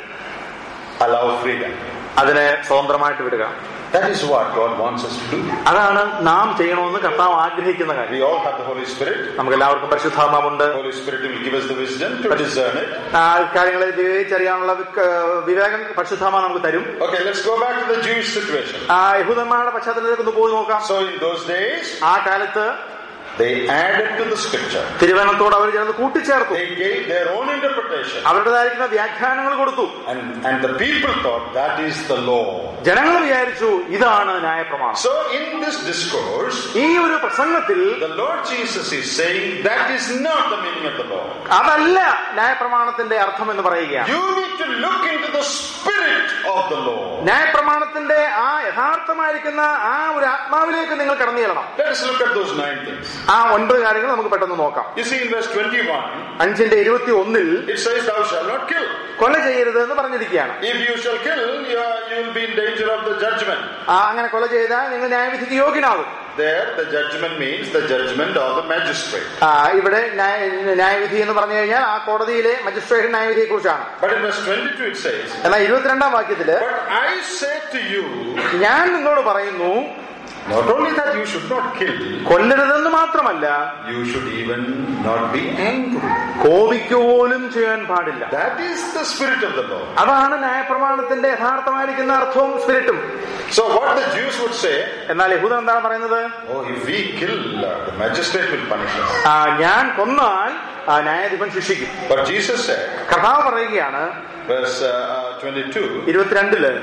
S1: allow freedom.
S2: അതിനെ സ്വതന്ത്രമായിട്ട് വിടുക
S1: That is what God wants us to do.
S2: അതാണ് നാം ചെയ്യണമെന്ന് കർത്താവ് ആഗ്രഹിക്കുന്ന കാര്യം
S1: We all have the Holy Spirit.
S2: നമുക്ക് എല്ലാവർക്കും പരിശുദ്ധാത്മാവുണ്ട്
S1: The Holy Spirit will give us the wisdom to discern it.
S2: ആ കാര്യങ്ങളെ വിവേചിച്ചറിയാനുള്ള വിക- വിവേകം പരിശുദ്ധാത്മാ നമുക്ക് തരും
S1: Okay, let's go back to the Jewish situation.
S2: ആ യഹൂദന്മാരുടെ പശ്ചാത്തലത്തിലേക്ക് ഒന്ന് പോയി നോക്കാം
S1: So in those days,
S2: ആ കാലത്ത്
S1: they added to the scripture.
S2: തിരുവനന്തോട് അവർ ചേർന്ന് കൂട്ടിച്ചേർത്തു
S1: They gave their own interpretation.
S2: അവരുടേതായിരിക്കുന്ന വ്യാഖ്യാനങ്ങൾ കൊടുത്തു
S1: And, and the people thought that is the law.
S2: ജനങ്ങൾ വിചാരിച്ചു ഇതാണ് ന്യായപ്രമാണം
S1: So in this discourse,
S2: ഈ ഒരു പ്രസംഗത്തിൽ
S1: the Lord Jesus is saying that is not the meaning of the law.
S2: അതല്ല ന്യായപ്രമാണത്തിന്റെ അർത്ഥം എന്ന് പറയുകയാണ്
S1: You need to look into the spirit of the law.
S2: ന്യായപ്രമാണത്തിന്റെ ആ യഥാർത്ഥമായിരിക്കുന്ന ആ ഒരു ആത്മാവിലേക്ക് നിങ്ങൾ കടന്നു ചെല്ലണം
S1: Let us look at those nine things.
S2: ആ ഒൻപത് കാര്യങ്ങൾ നമുക്ക് പെട്ടെന്ന് നോക്കാം
S1: You see in verse 21,
S2: അഞ്ചിന്റെ ഇരുപത്തി ഒന്നിൽ
S1: it says, Thou shalt not kill.
S2: കൊല ചെയ്യരുത് എന്ന് പറഞ്ഞിരിക്കുകയാണ്
S1: If you shall kill, you, are, you will be in danger of the judgment.
S2: ആ അങ്ങനെ കൊല ചെയ്താൽ നിങ്ങൾ ന്യായവിധിക്ക് യോഗ്യനാകും
S1: There, the judgment means the judgment of the magistrate.
S2: ആ ഇവിടെ ന്യായ- ന്യായവിധി എന്ന് പറഞ്ഞു കഴിഞ്ഞാൽ ആ കോടതിയിലെ മജിസ്ട്രേറ്റ് ന്യായവിധിയെ കുറിച്ചാണ്
S1: But in verse 22 it says,
S2: എന്നാൽ ഇരുപത്തിരണ്ടാം വാക്യത്തില്
S1: But I say to you,
S2: ഞാൻ നിങ്ങളോട് പറയുന്നു
S1: not only that you should not kill,
S2: കൊല്ലരുതെന്ന് മാത്രമല്ല
S1: you should even not be angry.
S2: കോപിക്കുപോലും ചെയ്യാൻ പാടില്ല
S1: That is the spirit of the law.
S2: അതാണ് ന്യായപ്രമാണത്തിന്റെ യഥാർത്ഥമായിരിക്കുന്ന അർത്ഥവും സ്പിരിറ്റും
S1: So what the Jews would say,
S2: എന്നാൽ യഹൂദൻ എന്താണ് പറയുന്നത്
S1: oh, if we kill, uh, the magistrate will punish us.
S2: ആ, ഞാൻ കൊന്നാൽ ആ ന്യായാധിപൻ ശിക്ഷിക്കും
S1: But Jesus said,
S2: കർത്താവ് പറയുകയാണ്
S1: verse uh, uh, 22,
S2: ഇരുപത്തിരണ്ടില്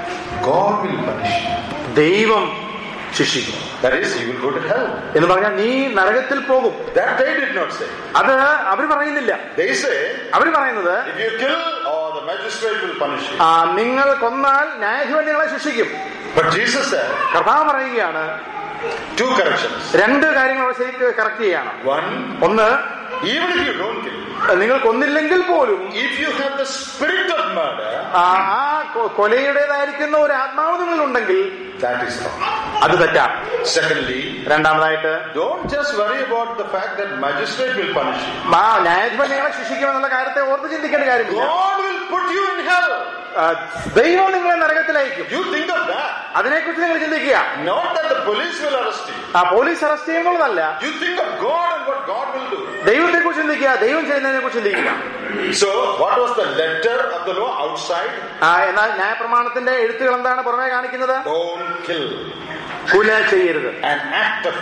S1: God will punish you.
S2: ദൈവം ശിക്ഷിക്കും
S1: That is, you will go to hell.
S2: എന്ന് പറഞ്ഞാൽ നീ നരകത്തിൽ പോകും
S1: That they did not say.
S2: അത് അവർ പറയുന്നില്ല
S1: They say,
S2: അവർ പറയുന്നത്
S1: if you kill, or the magistrate will punish you.
S2: ആ, നിങ്ങൾ കൊന്നാൽ ന്യായാധിപൻ നിങ്ങളെ ശിക്ഷിക്കും
S1: But Jesus said,
S2: കർത്താവ് പറയുകയാണ്
S1: two corrections.
S2: രണ്ട് കാര്യങ്ങൾ അവിടെ ശരിക്ക് കറക്റ്റ് ചെയ്യണം
S1: One,
S2: ഒന്ന്
S1: even if you don't kill,
S2: നിങ്ങൾ കൊന്നില്ലെങ്കിൽ പോലും
S1: if you have the spirit of murder,
S2: ആ ആ കൊ- കൊലയുടേതായിരിക്കുന്ന ഒരു ആത്മാവ് നിങ്ങളുണ്ടെങ്കിൽ
S1: that is wrong.
S2: അത് തെറ്റാണ്
S1: Secondly,
S2: രണ്ടാമതായിട്ട്
S1: don't just worry about the fact that magistrate will punish you.
S2: ആ ന്യായാധിപൻ നിങ്ങളെ ശിക്ഷിക്കുമെന്നുള്ള കാര്യത്തെ ഓർത്ത് ചിന്തിക്കേണ്ട കാര്യമില്ല
S1: God will put you in hell.
S2: ആ, ദൈവം നിങ്ങളെ നരകത്തിലയക്കും
S1: You think of that.
S2: അതിനെക്കുറിച്ച് നിങ്ങൾ ചിന്തിക്കുക
S1: Not that the police will arrest you.
S2: ആ പോലീസ് അറസ്റ്റ് ചെയ്യുന്നുള്ളതല്ല
S1: You think of God and what God will do.
S2: ദൈവത്തെ കുറിച്ച് ചിന്തിക്കുക ദൈവം ചെയ്യുന്നതിനെ കുറിച്ച് ചിന്തിക്കുക
S1: So, what was the letter of the law outside?
S2: ആ എന്നാൽ ന്യായപ്രമാണത്തിന്റെ എഴുത്തുകൾ എന്താണ് പുറമെ കാണിക്കുന്നത്
S1: Don't kill.
S2: കുല ചെയ്യരുത്
S1: An act of killing.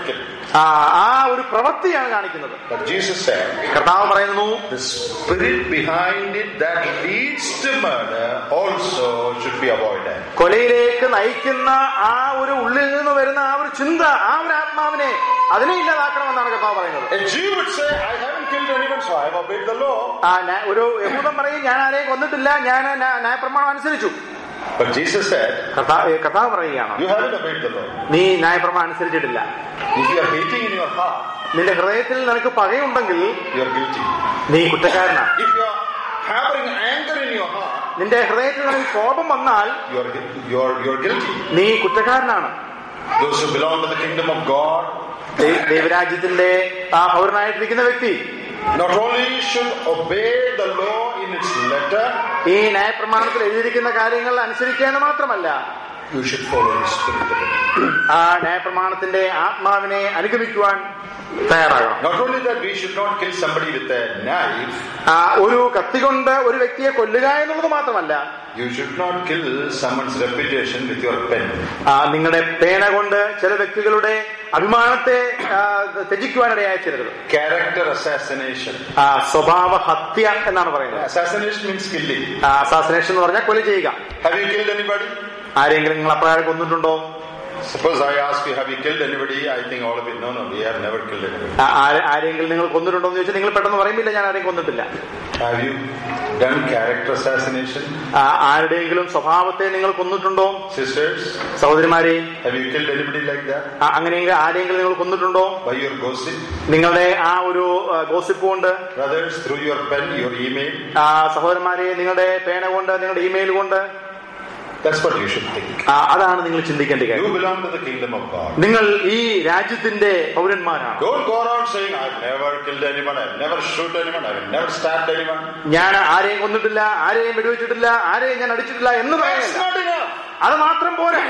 S2: ആ ആ ഒരു പ്രവൃത്തിയാണ് കാണിക്കുന്നത്
S1: But Jesus said,
S2: കർത്താവ് പറയുന്നു
S1: the spirit behind it that leads to murder also should be avoided.
S2: കൊലയിലേക്ക് നയിക്കുന്ന ആ ഒരു ഉള്ളിൽ നിന്ന് വരുന്ന ആ ഒരു ചിന്ത ആ ഒരു ആത്മാവിനെ അതിനെ ഇല്ലാതാക്കണമെന്നാണ് കർത്താവ് പറയുന്നത്
S1: A Jew would say, I haven't killed anyone, so I have obeyed the law.
S2: ആ ന്യാ- ഒരു യഹൂദൻ പറയും ഞാൻ ആരെയും കൊന്നിട്ടില്ല ഞാൻ ന്യാ- ന്യായപ്രമാണം അനുസരിച്ചു
S1: But Jesus said,
S2: കർത്താവ് കർത്താവ് പറയുകയാണ്
S1: You haven't obeyed the law.
S2: നീ ന്യായപ്രമാണം അനുസരിച്ചിട്ടില്ല
S1: If you are hating in your heart,
S2: നിന്റെ ഹൃദയത്തിൽ നിനക്ക് പകയുണ്ടെങ്കിൽ
S1: you are guilty.
S2: നീ കുറ്റക്കാരനാണ്
S1: If you are harboring anger in your heart,
S2: നിന്റെ ഹൃദയത്തിൽ നിനക്ക് കോപം വന്നാൽ
S1: you are, gu- you are, you are guilty.
S2: നീ കുറ്റക്കാരനാണ്
S1: Those who belong to the kingdom of God
S2: ദൈ- ദൈവരാജ്യത്തിന്റെ ആ പൗരനായിട്ടിരിക്കുന്ന വ്യക്തി
S1: not only should obey the law in its letter,
S2: ഈ ന്യായപ്രമാണത്തിൽ എഴുതിയിരിക്കുന്ന കാര്യങ്ങൾ അനുസരിക്കുക എന്ന് മാത്രമല്ല
S1: you should follow the spirit of it.
S2: ആ ന്യായപ്രമാണത്തിന്റെ ആത്മാവിനെ അനുഗമിക്കുവാൻ തയ്യാറാകണം
S1: Not only that, we should not kill somebody with a knife,
S2: ആ ഒരു കത്തി കൊണ്ട് ഒരു വ്യക്തിയെ കൊല്ലുക എന്നുള്ളത് മാത്രമല്ല
S1: you should not kill someone's reputation with your pen.
S2: ആ നിങ്ങളുടെ പേന കൊണ്ട് ചില വ്യക്തികളുടെ അഭിമാനത്തെ ആ, ത്യജിക്കുവാനിടയായി ചെയ്തത്
S1: Character assassination.
S2: ആ സ്വഭാവ ഹത്യ എന്നാണ് പറയുന്നത്
S1: Assassination means killing.
S2: അസാസിനേഷൻ എന്ന് പറഞ്ഞാൽ കൊല ചെയ്യുക
S1: Have you killed anybody?
S2: ആരെങ്കിലും നിങ്ങൾ അപ്രകാരം കൊന്നിട്ടുണ്ടോ
S1: Suppose I ask you, have you killed anybody? I think all of it, no, no, we have never killed anybody.
S2: ആ- ആരെ- ആരെങ്കിലും നിങ്ങൾ കൊന്നിട്ടുണ്ടോ എന്ന് ചോദിച്ചാൽ നിങ്ങൾ പെട്ടെന്ന് പറയുമില്ല ഞാൻ ആരെയും കൊന്നിട്ടില്ല
S1: Have you done character assassination?
S2: ആ, ആരുടെയെങ്കിലും സ്വഭാവത്തെ നിങ്ങൾ കൊന്നിട്ടുണ്ടോ
S1: Sisters,
S2: സഹോദരിമാരെ
S1: have you killed anybody like that?
S2: ആ, അങ്ങനെയെങ്കിൽ ആരെങ്കിലും നിങ്ങൾ കൊന്നിട്ടുണ്ടോ
S1: By your gossip?
S2: നിങ്ങളുടെ ആ ഒരു ഗോസിപ്പ് കൊണ്ട്
S1: Brothers, through your pen, your email?
S2: ആ, സഹോദരന്മാരെ നിങ്ങളുടെ പേന കൊണ്ട് നിങ്ങളുടെ ഇമെയിൽ കൊണ്ട്
S1: That's what you should think.
S2: ആ, അതാണ് നിങ്ങൾ ചിന്തിക്കേണ്ട കാര്യം
S1: You belong to the kingdom of God.
S2: നിങ്ങൾ ഈ രാജ്യത്തിന്റെ പൗരന്മാരാണ്
S1: Don't go around saying, I've never killed anyone, I've never shoot anyone, I've never stabbed anyone.
S2: ഞാൻ ആരെയും കൊന്നിട്ടില്ല ആരെയും വെടിവെച്ചിട്ടില്ല ആരെയും ഞാൻ അടിച്ചിട്ടില്ല എന്ന്
S1: That's
S2: പറയുന്നില്ല
S1: not enough.
S2: അത് മാത്രം പോരാ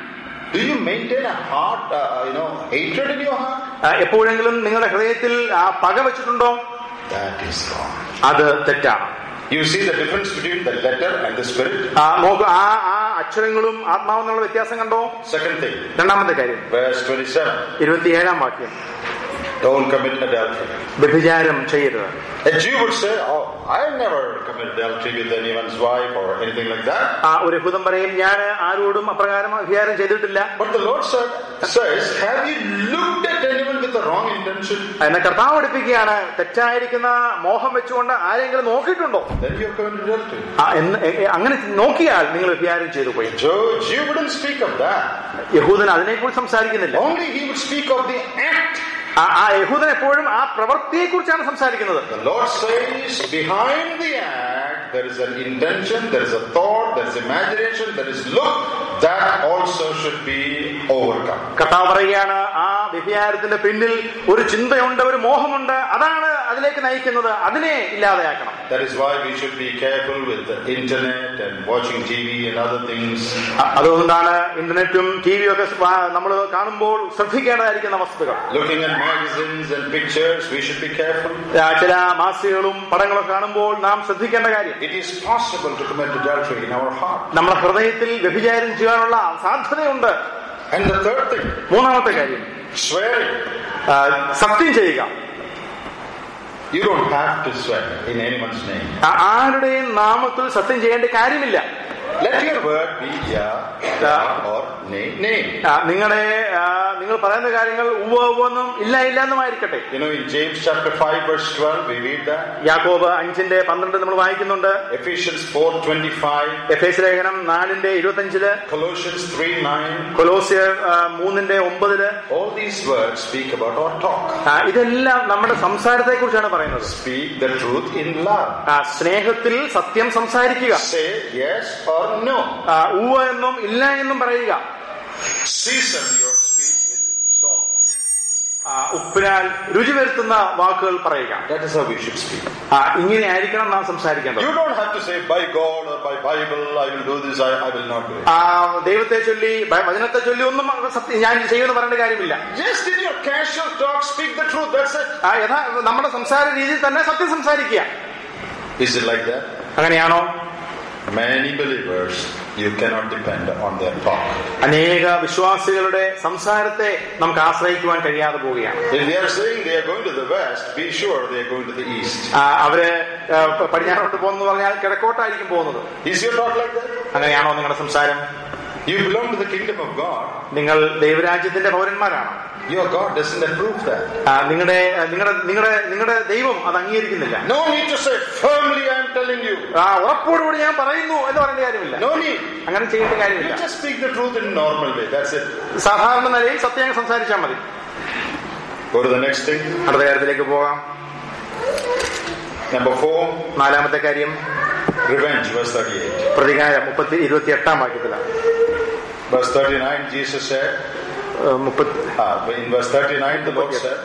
S1: Do you maintain a heart, uh, you know, hatred in your heart?
S2: ആ, എപ്പോഴെങ്കിലും നിങ്ങളുടെ ഹൃദയത്തിൽ ആ പക വെച്ചിട്ടുണ്ടോ
S1: That is wrong.
S2: അത് തെറ്റാണ്
S1: You see the difference between the letter and the spirit?
S2: ആ, നോക്ക് ആ ആ അക്ഷരങ്ങളും ആത്മാവും എന്നുള്ള വ്യത്യാസം കണ്ടോ
S1: Second thing,
S2: രണ്ടാമത്തെ കാര്യം
S1: verse 27.
S2: ഇരുപത്തിയേഴാം വാക്യം
S1: Don't commit adultery.
S2: വ്യഭിചാരം ചെയ്യരുത്
S1: A Jew would say, Oh, I never committed adultery with anyone's wife or anything like that.
S2: ആ ഒരു യഹൂദൻ പറയും ഞാൻ ആരോടും അപ്രകാരം വ്യഭിചാരം ചെയ്തിട്ടില്ല
S1: But the Lord said, says, Have you looked at anyone with the wrong intention?
S2: എന്നെ കർത്താവ് പഠിപ്പിക്കുകയാണ് തെറ്റായിരിക്കുന്ന മോഹം വെച്ചുകൊണ്ട് ആരെങ്കിലും നോക്കിയിട്ടുണ്ടോ
S1: Then you have committed adultery.
S2: ആ, എന്ന് എ- എ- അങ്ങനെ നോക്കിയാൽ നിങ്ങൾ വ്യഭിചാരം ചെയ്തു പോയി
S1: Joe, Jew wouldn't speak of that.
S2: യഹൂദൻ അതിനെക്കുറിച്ച് സംസാരിക്കുന്നില്ല
S1: Only he would speak of the act.
S2: ആ ആ യഹൂദൻ എപ്പോഴും ആ പ്രവൃത്തിയെ കുറിച്ചാണ് സംസാരിക്കുന്നത്
S1: The Lord says, behind the act, there is an intention, there is a thought, there is imagination, there is look. That also should be overcome.
S2: കർത്താവ് പറയുകയാണ് ആ വ്യഭിചാരത്തിന്റെ പിന്നിൽ ഒരു ചിന്തയുണ്ട് ഒരു മോഹമുണ്ട് അതാണ് അതിലേക്ക് നയിക്കുന്നത് അതിനെ ഇല്ലാതെയാക്കണം
S1: That is why we should be careful with the internet and watching TV and other things.
S2: അ- അതുകൊണ്ടാണ് ഇന്റർനെറ്റും ടി വിയും ഒക്കെ നമ്മൾ കാണുമ്പോൾ ശ്രദ്ധിക്കേണ്ടതായിരിക്കുന്ന വസ്തുക്കൾ
S1: Looking at magazines and pictures, we should be careful.
S2: ആ, ചില മാസികകളും പടങ്ങളൊക്കെ കാണുമ്പോൾ നാം ശ്രദ്ധിക്കേണ്ട കാര്യം
S1: It is possible to commit adultery in our heart.
S2: നമ്മുടെ ഹൃദയത്തിൽ വ്യഭിചാരം ചെയ്യാനുള്ള സാധ്യതയുണ്ട്
S1: And the third thing,
S2: മൂന്നാമത്തെ കാര്യം
S1: swearing.
S2: ആ, സത്യം ചെയ്യുക
S1: You don't have to swear in anyone's name.
S2: ആ, ആരുടെയും നാമത്തിൽ സത്യം ചെയ്യേണ്ട കാര്യമില്ല
S1: Let your word be yeah, yeah or nay, nay.
S2: ആ, നിങ്ങളുടെ ആ, നിങ്ങൾ പറയുന്ന കാര്യങ്ങൾ ഉവ്വ ഉവ്വെന്നും ഇല്ല ഇല്ല എന്നുമായിരിക്കട്ടെ
S1: You know, in James chapter 5, verse 12, we read that.
S2: യാക്കോബ് അഞ്ചിന്റെ പന്ത്രണ്ട് നമ്മൾ വായിക്കുന്നുണ്ട്
S1: Ephesians 4, 25,
S2: എഫ് എസ് ലേഖനം നാലിന്റെ ഇരുപത്തഞ്ചില്
S1: Colossians 3, 9.
S2: കൊലോസിയർ ആ, മൂന്നിന്റെ ഒമ്പതില്
S1: All these words speak about our talk.
S2: ആ, ഇതെല്ലാം നമ്മുടെ സംസാരത്തെ കുറിച്ചാണ് പറയുന്നത്
S1: Speak the truth in love.
S2: ആ, സ്നേഹത്തിൽ സത്യം സംസാരിക്കുക
S1: Say yes or no.
S2: ആ, ഉവ്വ എന്നും ഇല്ല എന്നും പറയുക
S1: Season your speech with salt.
S2: ആ, ഉപ്പിനാൽ രുചി വരുത്തുന്ന വാക്കുകൾ പറയുക
S1: That is how we should speak.
S2: ആ, ഇങ്ങനെ ആയിരിക്കണം നാം സംസാരിക്കേണ്ടത്
S1: You don't have to say by God or by Bible, I will do this, I, I will not do it.
S2: ആ ദൈവത്തെ ചൊല്ലി ബ- വചനത്തെ ചൊല്ലി ഒന്നും സത്യം ഞാൻ ചെയ്യുമെന്ന് പറയേണ്ട കാര്യമില്ല
S1: Just in your casual talk, speak the truth. That's it.
S2: ആ, യഥാ നമ്മുടെ സംസാര രീതിയിൽ തന്നെ സത്യം സംസാരിക്കുക
S1: Is it like that?
S2: അങ്ങനെയാണോ
S1: Many believers You cannot depend on their talk.
S2: അനേക വിശ്വാസികളുടെ സംസാരത്തെ നമുക്ക് ആശ്രയിക്കുവാൻ കഴിയാതെ പോവുകയാണ്
S1: If they are saying they are going to the west, be sure they are going to the east.
S2: ആ, അവര് ആ, പ- പടിഞ്ഞാറോട്ട് പോകുന്നു പറഞ്ഞാൽ കിഴക്കോട്ടായിരിക്കും പോകുന്നത്
S1: Is your talk like that?
S2: അങ്ങനെയാണോ നിങ്ങളുടെ സംസാരം
S1: You belong to the kingdom of God.
S2: നിങ്ങൾ ദൈവരാജ്യത്തിന്റെ പൗരന്മാരാണ്
S1: Your God doesn't approve that.
S2: ആ, നിങ്ങളുടെ നിങ്ങളുടെ നിങ്ങളുടെ നിങ്ങളുടെ ദൈവം അത് അംഗീകരിക്കുന്നില്ല
S1: No need to say firmly, I am telling you.
S2: ആ ഉറപ്പോടുകൂടി ഞാൻ പറയുന്നു എന്ന് പറയേണ്ട കാര്യമില്ല
S1: No need.
S2: അങ്ങനെ ചെയ്യേണ്ട
S1: You
S2: കാര്യമില്ല
S1: just speak the truth in normal way. That's it.
S2: സാധാരണ നിലയിൽ സത്യം സംസാരിച്ചാൽ മതി
S1: Go to the next thing.
S2: അടുത്ത കാര്യത്തിലേക്ക് പോകാം
S1: Number four,
S2: നാലാമത്തെ കാര്യം
S1: revenge, verse 38.
S2: പ്രതികാരം മുപ്പത്തി ഇരുപത്തി എട്ടാം വാക്യത്തിലാണ്
S1: Verse 39, Jesus said,
S2: ഏഹ് മുപ്പത്തി
S1: uh, in verse 39, the Lord said,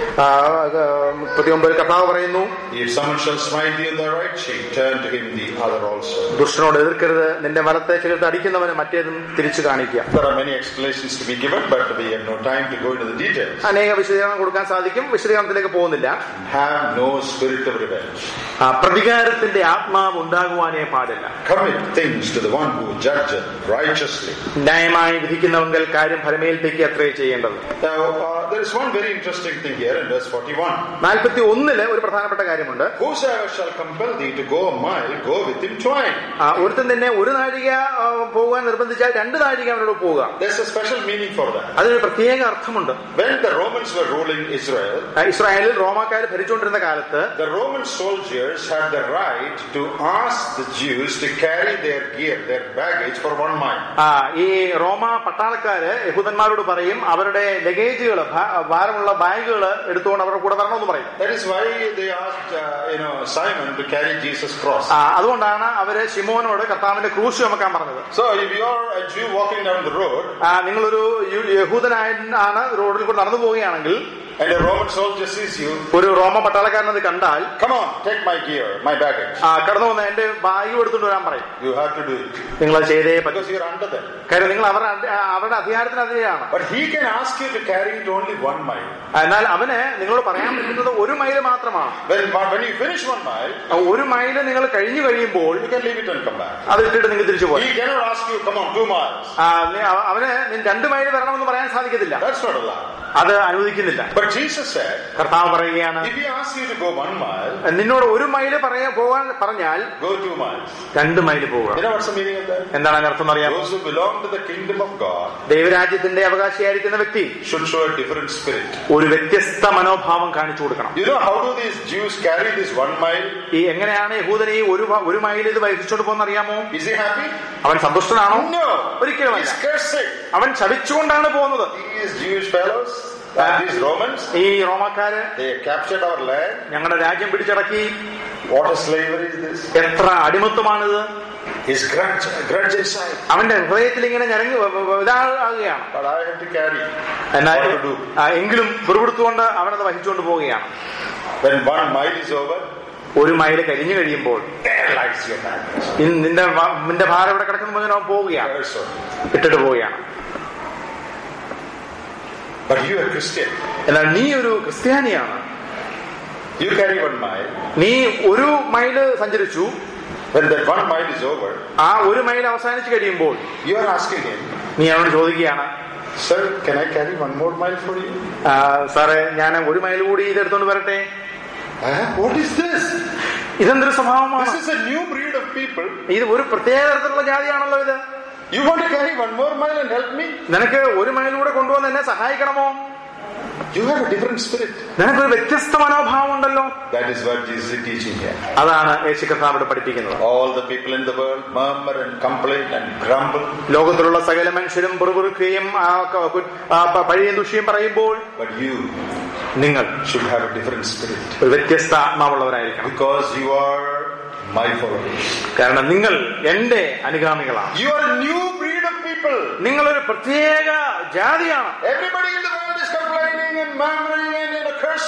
S2: മുപ്പത്തി ഒമ്പത് കർത്താവ് പറയുന്നു
S1: If someone shall smite thee in the right cheek, turn to him the other also.
S2: ദുഷ്ടനോട് എതിർക്കരുത് നിന്റെ വലത്തെ ചേർത്ത് അടിക്കുന്നവന് മറ്റേതും തിരിച്ചു കാണിക്കുക
S1: There are many explanations to be given, but we have no time to go into the details.
S2: അനേക വിശദീകരണം കൊടുക്കാൻ സാധിക്കും വിശദീകരണത്തിലേക്ക് പോകുന്നില്ല
S1: Have no spirit of revenge.
S2: ആ, പ്രതികാരത്തിന്റെ ആത്മാവ് ഉണ്ടാകുവാനേ പാടില്ല
S1: Commit things to the one who judgeth righteously.
S2: ന്യായമായി വിധിക്കുന്നവങ്കൽ കാര്യം ഫലമേൽപ്പിക്കുക അത്രേ ചെയ്യേണ്ടത്
S1: Now, uh, there is one very interesting thing here in verse 41.
S2: നാൽപ്പത്തി ഒന്നില് ഒരു പ്രധാനപ്പെട്ട കാര്യമുണ്ട്
S1: Whosoever shall compel thee to go a mile, go with him twine.
S2: ആ, ഒരുത്തൻ തന്നെ ഒരു നാഴിക ആ, പോകാൻ നിർബന്ധിച്ചാൽ രണ്ട് നാഴിക അവനോട് പോവുക
S1: There's a special meaning for that.
S2: അതിനൊരു പ്രത്യേക അർത്ഥമുണ്ട്
S1: When the Romans were ruling Israel,
S2: ആ, ഇസ്രായേലിൽ റോമാക്കാർ ഭരിച്ചുകൊണ്ടിരുന്ന കാലത്ത്
S1: the Roman soldiers had the right to ask the Jews to carry their gear, their baggage for one mile.
S2: ആ ഈ റോമ പട്ടാളക്കാര് യഹൂദന്മാരോട് പറയും അവരുടെ ലഗേജുകൾ ഭാരമുള്ള ബാഗുകൾ എടുത്തുകൊണ്ട് അവരുടെ കൂടെ വരണമെന്ന് പറയും
S1: That is why they asked, uh, you know, Simon to carry Jesus' cross.
S2: ആ, അതുകൊണ്ടാണ് അവര് ശിമോനോട് കർത്താവിന്റെ ക്രൂശ് ചുമക്കാൻ പറഞ്ഞത്
S1: So if you're a Jew walking down the road
S2: ആ, നിങ്ങളൊരു യു- യഹൂദനായ ആണ് റോഡിൽ കൂടെ നടന്നു പോവുകയാണെങ്കിൽ
S1: and a Roman soldier sees you,
S2: ഒരു റോമ പട്ടാളക്കാരനത് കണ്ടാൽ
S1: come on, take my gear, my baggage.
S2: ആ, കടന്നു വന്ന് എന്റെ ബാഗ് എടുത്തുകൊണ്ട് വരാൻ പറയും
S1: You have to do it
S2: നിങ്ങൾ അത് ചെയ്തേ പറ്റും
S1: because you're under them.
S2: കാര്യം നിങ്ങൾ അവരുടെ അധി- ആ, അവരുടെ അധികാരത്തിനെതിരെയാണ്
S1: But he can ask you to carry it only one mile.
S2: എന്നാൽ അവന് നിങ്ങളോട് പറയാൻ പറ്റുന്നത് ഒരു മൈല് മാത്രമാണ്
S1: When, when you finish one mile,
S2: ആ, ഒരു മൈല് നിങ്ങൾ കഴിഞ്ഞു കഴിയുമ്പോൾ
S1: you can leave it and come back.
S2: അത് ഇട്ടിട്ട് നിങ്ങൾ തിരിച്ചു പോയി
S1: He cannot ask you, come on, two miles.
S2: ആ, നി- അവ- അവന് നീ രണ്ട് മൈല് വരണമെന്ന് പറയാൻ സാധിക്കത്തില്ല
S1: That's not allowed.
S2: അത് അനുവദിക്കുന്നില്ല
S1: But Jesus said,
S2: കർത്താവ് പറയുകയാണ്
S1: if he asks you to go one mile,
S2: നിന്നോട് ഒരു മൈല് പറയാ പോകാൻ പറഞ്ഞാൽ
S1: go two miles.
S2: രണ്ട് മൈല് പോവുക
S1: You know what's the meaning of that?
S2: എന്താണ് അതിനർത്ഥം അറിയാം
S1: Those who belong to the kingdom of God
S2: ദൈവരാജ്യത്തിന്റെ അവകാശിയായിരിക്കുന്ന വ്യക്തി
S1: should show a different spirit.
S2: ഒരു വ്യത്യസ്ത മനോഭാവം കാണിച്ചു കൊടുക്കണം
S1: You know how do these Jews carry this one mile?
S2: ഈ എങ്ങനെയാണ് യഹൂദനെ ഈ ഒരു വ- ഒരു മൈൽ ഇത് വഹിച്ചുകൊണ്ട് പോകുന്ന അറിയാമോ
S1: Is he happy?
S2: അവൻ സന്തുഷ്ടനാണോ
S1: No.
S2: ഒരിക്കലുമല്ല
S1: He's cursing.
S2: അവൻ ശപിച്ചുകൊണ്ടാണ് പോകുന്നത്
S1: These Jewish fellows, uh, these Romans,
S2: ഈ റോമാക്കാര്
S1: they captured our land.
S2: ഞങ്ങളുടെ രാജ്യം പിടിച്ചടക്കി
S1: What a slavery is this?
S2: എത്ര അടിമത്വമാണിത്
S1: His grudge, grudge inside.
S2: അവന്റെ ഹൃദയത്തിൽ ഇങ്ങനെ ഞരങ്ങി വ- വ- വ- ഇതാകുകയാണ്
S1: But I have to carry.
S2: എന്നാൽ
S1: What to do?
S2: ആ, എങ്കിലും പിറുപിടുത്തുകൊണ്ട് അവനത് വഹിച്ചുകൊണ്ട് പോവുകയാണ്
S1: When one mile is over,
S2: ഒരു മൈല് കഴിഞ്ഞു കഴിയുമ്പോൾ
S1: there lies your baggage.
S2: ഇൻ- നിന്റെ വ- നിന്റെ ഭാരം ഇവിടെ കിടക്കുന്ന മുഴുവൻ അവൻ പോവുകയാണ്
S1: Curse on.
S2: ഇട്ടിട്ട് പോവുകയാണ്
S1: But you are Christian.
S2: എന്നാൽ നീ ഒരു ക്രിസ്ത്യാനിയാണ്
S1: You carry one mile.
S2: നീ ഒരു മൈല് സഞ്ചരിച്ചു
S1: When that one mile is over,
S2: ആ ഒരു മൈൽ അവസാനിച്ചു കഴിയുമ്പോൾ
S1: you are asking him,
S2: നീ അവനോട് ചോദിക്കുകയാണ്
S1: Sir, can I carry one more mile for you?
S2: "ആ, സാറേ ഞാൻ ഒരു മൈൽ കൂടി ഇതെടുത്തോണ്ട് വരട്ടെ
S1: Huh? What is this?
S2: ഇതെന്തൊരു സ്വഭാവമാണ്
S1: This is a new breed of people.
S2: ഇത് ഒരു പ്രത്യേക തരത്തിലുള്ള ജാതിയാണല്ലോ ഇത്
S1: You want to carry one more mile and help me?
S2: നിനക്ക് ഒരു മൈലൂടെ കൊണ്ടുവന്ന് എന്നെ സഹായിക്കണമോ
S1: You have a different spirit.
S2: നിനക്കൊരു വ്യത്യസ്ത മനോഭാവം ഉണ്ടല്ലോ
S1: That is what Jesus is teaching here.
S2: അതാണ് യേശു കർത്താവ് ഇവിടെ പഠിപ്പിക്കുന്നത്
S1: All the people in the world murmur and complain and grumble,
S2: ലോകത്തിലുള്ള സകല മനുഷ്യരും പിറുപിറുക്കുകയും ആ ക- കു- ആ പ- പഴയ ദുഷ്യം പറയുമ്പോൾ
S1: but you
S2: നിങ്ങൾ
S1: should have a different spirit
S2: ഒരു വ്യത്യസ്ത ആത്മാവുള്ളവരായിരിക്കണം
S1: because you are my followers.
S2: കാരണം നിങ്ങൾ എന്റെ അനുഗാമികളാണ്
S1: You are a new breed of people.
S2: നിങ്ങളൊരു പ്രത്യേക ജാതിയാണ്
S1: Everybody in the world is complaining and murmuring and you know, cursing.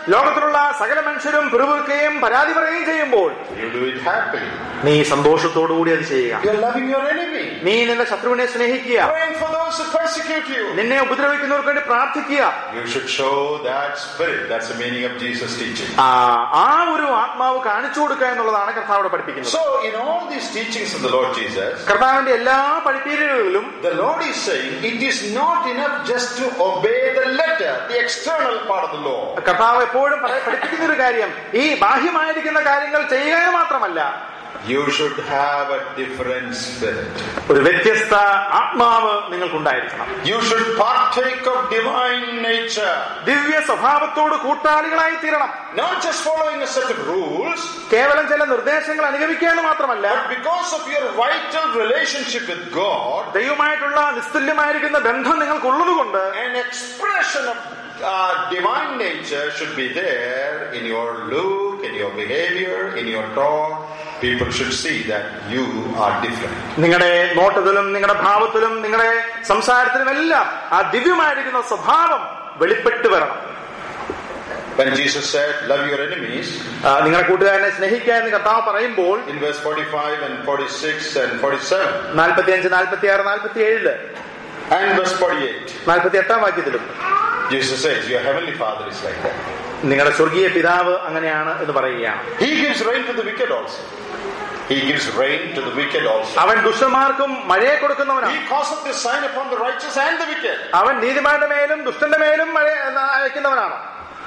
S2: ലോകത്തിലുള്ള സകല മനുഷ്യരും പിറുവിറുക്കുകയും പരാതി പറയുകയും ചെയ്യുമ്പോൾ
S1: you do it happily.
S2: നീ സന്തോഷത്തോടുകൂടി അത് ചെയ്യുക
S1: You're loving your enemy.
S2: നീ നിന്റെ ശത്രുവിനെ സ്നേഹിക്കുക
S1: Praying for those who persecute you.
S2: നിന്നെ ഉപദ്രവിക്കുന്നവർക്ക് വേണ്ടി പ്രാർത്ഥിക്കുക
S1: You should show that spirit. That's the meaning of Jesus' teaching.
S2: ആ ആ ഒരു ആത്മാവ് കാണിച്ചു കൊടുക്കുക എന്നുള്ളതാണ് കർത്താവിടെ പഠിപ്പിക്കുന്നത്
S1: So, in all these teachings of the Lord Jesus,
S2: കർത്താവിന്റെ എല്ലാ പഠിപ്പീരുകളിലും
S1: the Lord is saying it is not enough just to obey the letter, the external part of the law.
S2: കർത്താവ് എപ്പോഴും പറ- പഠിപ്പിക്കുന്ന ഒരു കാര്യം ഈ ബാഹ്യമായിരിക്കുന്ന കാര്യങ്ങൾ ചെയ്യുക എന്ന് മാത്രമല്ല
S1: You should have a different spirit.
S2: ഒരു വ്യത്യസ്ത ആത്മാവ് നിങ്ങൾക്കുണ്ടായിരിക്കണം
S1: You should partake of divine nature.
S2: ദിവ്യ സ്വഭാവത്തോട് കൂട്ടാളികളായി തീരണം
S1: Not just following a set of rules,
S2: കേവലം ചില നിർദ്ദേശങ്ങൾ അനുഗമിക്കുക എന്ന് മാത്രമല്ല
S1: but because of your vital relationship with God,
S2: ദൈവമായിട്ടുള്ള നിസ്തുല്യമായിരിക്കുന്ന ബന്ധം നിങ്ങൾക്കുള്ളതുകൊണ്ട്
S1: an expression of uh, divine nature should be there in your look, in your behavior, in your talk. People should see that you are different.
S2: നിങ്ങളുടെ നോട്ടത്തിലും നിങ്ങളുടെ ഭാവത്തിലും നിങ്ങളുടെ സംസാരത്തിലും എല്ലാം ആ ദിവ്യമായിരിക്കുന്ന സ്വഭാവം വെളിപ്പെട്ട് വരണം
S1: When Jesus said, Love your enemies,
S2: ആ, നിങ്ങളുടെ കൂട്ടുകാരനെ സ്നേഹിക്കുക എന്ന് കർത്താവ് പറയുമ്പോൾ
S1: in verse 45 and 46 and 47,
S2: നാൽപ്പത്തി അഞ്ച് നാൽപ്പത്തി ആറ് നാൽപ്പത്തി ഏഴില്
S1: and verse 48,
S2: നാൽപ്പത്തി എട്ടാം വാക്യത്തിലും
S1: Jesus says, Your heavenly Father is like that.
S2: നിങ്ങളുടെ സ്വർഗീയ പിതാവ് അങ്ങനെയാണ് എന്ന് പറയുകയാണ്
S1: He gives rain to the wicked also. He gives rain to the wicked also.
S2: അവൻ ദുഷ്ടന്മാർക്കും മഴയെ കൊടുക്കുന്നവനാണ്
S1: He causeth this sign upon the righteous and the wicked.
S2: അവൻ നീതിമാന്റെ മേലും ദുഷ്ടന്റെ മേലും മഴ അയക്കുന്നവനാണ്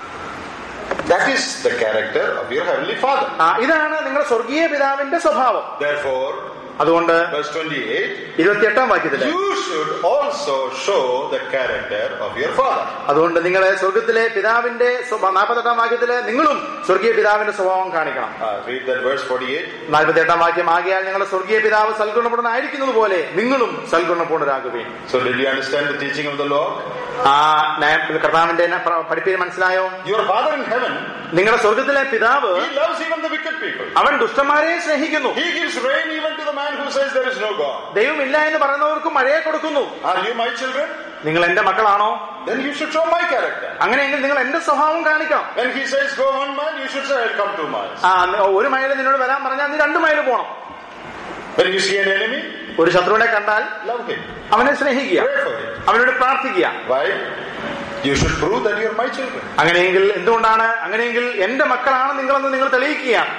S1: That is the character of your heavenly Father.
S2: ആ, ഇതാണ് നിങ്ങളുടെ സ്വർഗീയ പിതാവിന്റെ സ്വഭാവം
S1: Therefore,
S2: അതുകൊണ്ട്
S1: verse 28,
S2: ഇരുപത്തിയെട്ടാം വാക്യത്തില്
S1: you should also show the character of your Father.
S2: അതുകൊണ്ട് നിങ്ങളെ സ്വർഗത്തിലെ പിതാവിന്റെ സ്വഭാ- നാൽപ്പത്തെട്ടാം വാക്യത്തില് നിങ്ങളും സ്വർഗീയ പിതാവിന്റെ സ്വഭാവം കാണിക്കണം
S1: Uh, read that verse 48.
S2: നാൽപ്പത്തെട്ടാം വാക്യം ആകിയാൽ ഞങ്ങളുടെ സ്വർഗീയ പിതാവ് സൽഗുണപൂർണ്ണനായിരിക്കുന്നത് പോലെ നിങ്ങളും സൽഗുണപൂർണ്ണരാകുകയും
S1: So, did you understand the teaching of the Lord?
S2: ആ നയ- കർത്താവിന്റെ ന- പ്ര- പഠിപ്പീര് മനസ്സിലായോ
S1: Your Father in heaven,
S2: നിങ്ങളുടെ സ്വർഗത്തിലെ പിതാവ്
S1: He loves even the wicked people.
S2: അവൻ ദുഷ്ടന്മാരെ സ്നേഹിക്കുന്നു
S1: He gives rain even to the man who says there is no God.
S2: ദൈവമില്ല എന്ന് പറയുന്നവർക്ക് മഴയെ കൊടുക്കുന്നു
S1: Are you my children?
S2: നിങ്ങൾ എന്റെ മക്കളാണോ
S1: Then you should show my character.
S2: അങ്ങനെയെങ്കിൽ നിങ്ങൾ എന്റെ സ്വഭാവം കാണിക്കണം
S1: When He says go one mile, you should say I'll come two miles.
S2: ആ ഒരു മൈൽ നിന്നോട് വരാൻ പറഞ്ഞാൽ നീ രണ്ട് മൈൽ പോണം
S1: When you see an enemy,
S2: ഒരു ശത്രുവിനെ കണ്ടാൽ
S1: love him.
S2: അവനെ സ്നേഹിക്കുക
S1: Pray for him.
S2: അവനോട് പ്രാർത്ഥിക്കുക
S1: Why? You should prove that you're my children.
S2: അങ്ങനെയെങ്കിൽ എന്തുകൊണ്ടാണ് അങ്ങനെയെങ്കിൽ എന്റെ മക്കളാണ് നിങ്ങളെന്ന് നിങ്ങൾ തെളിയിക്കുകയാണ്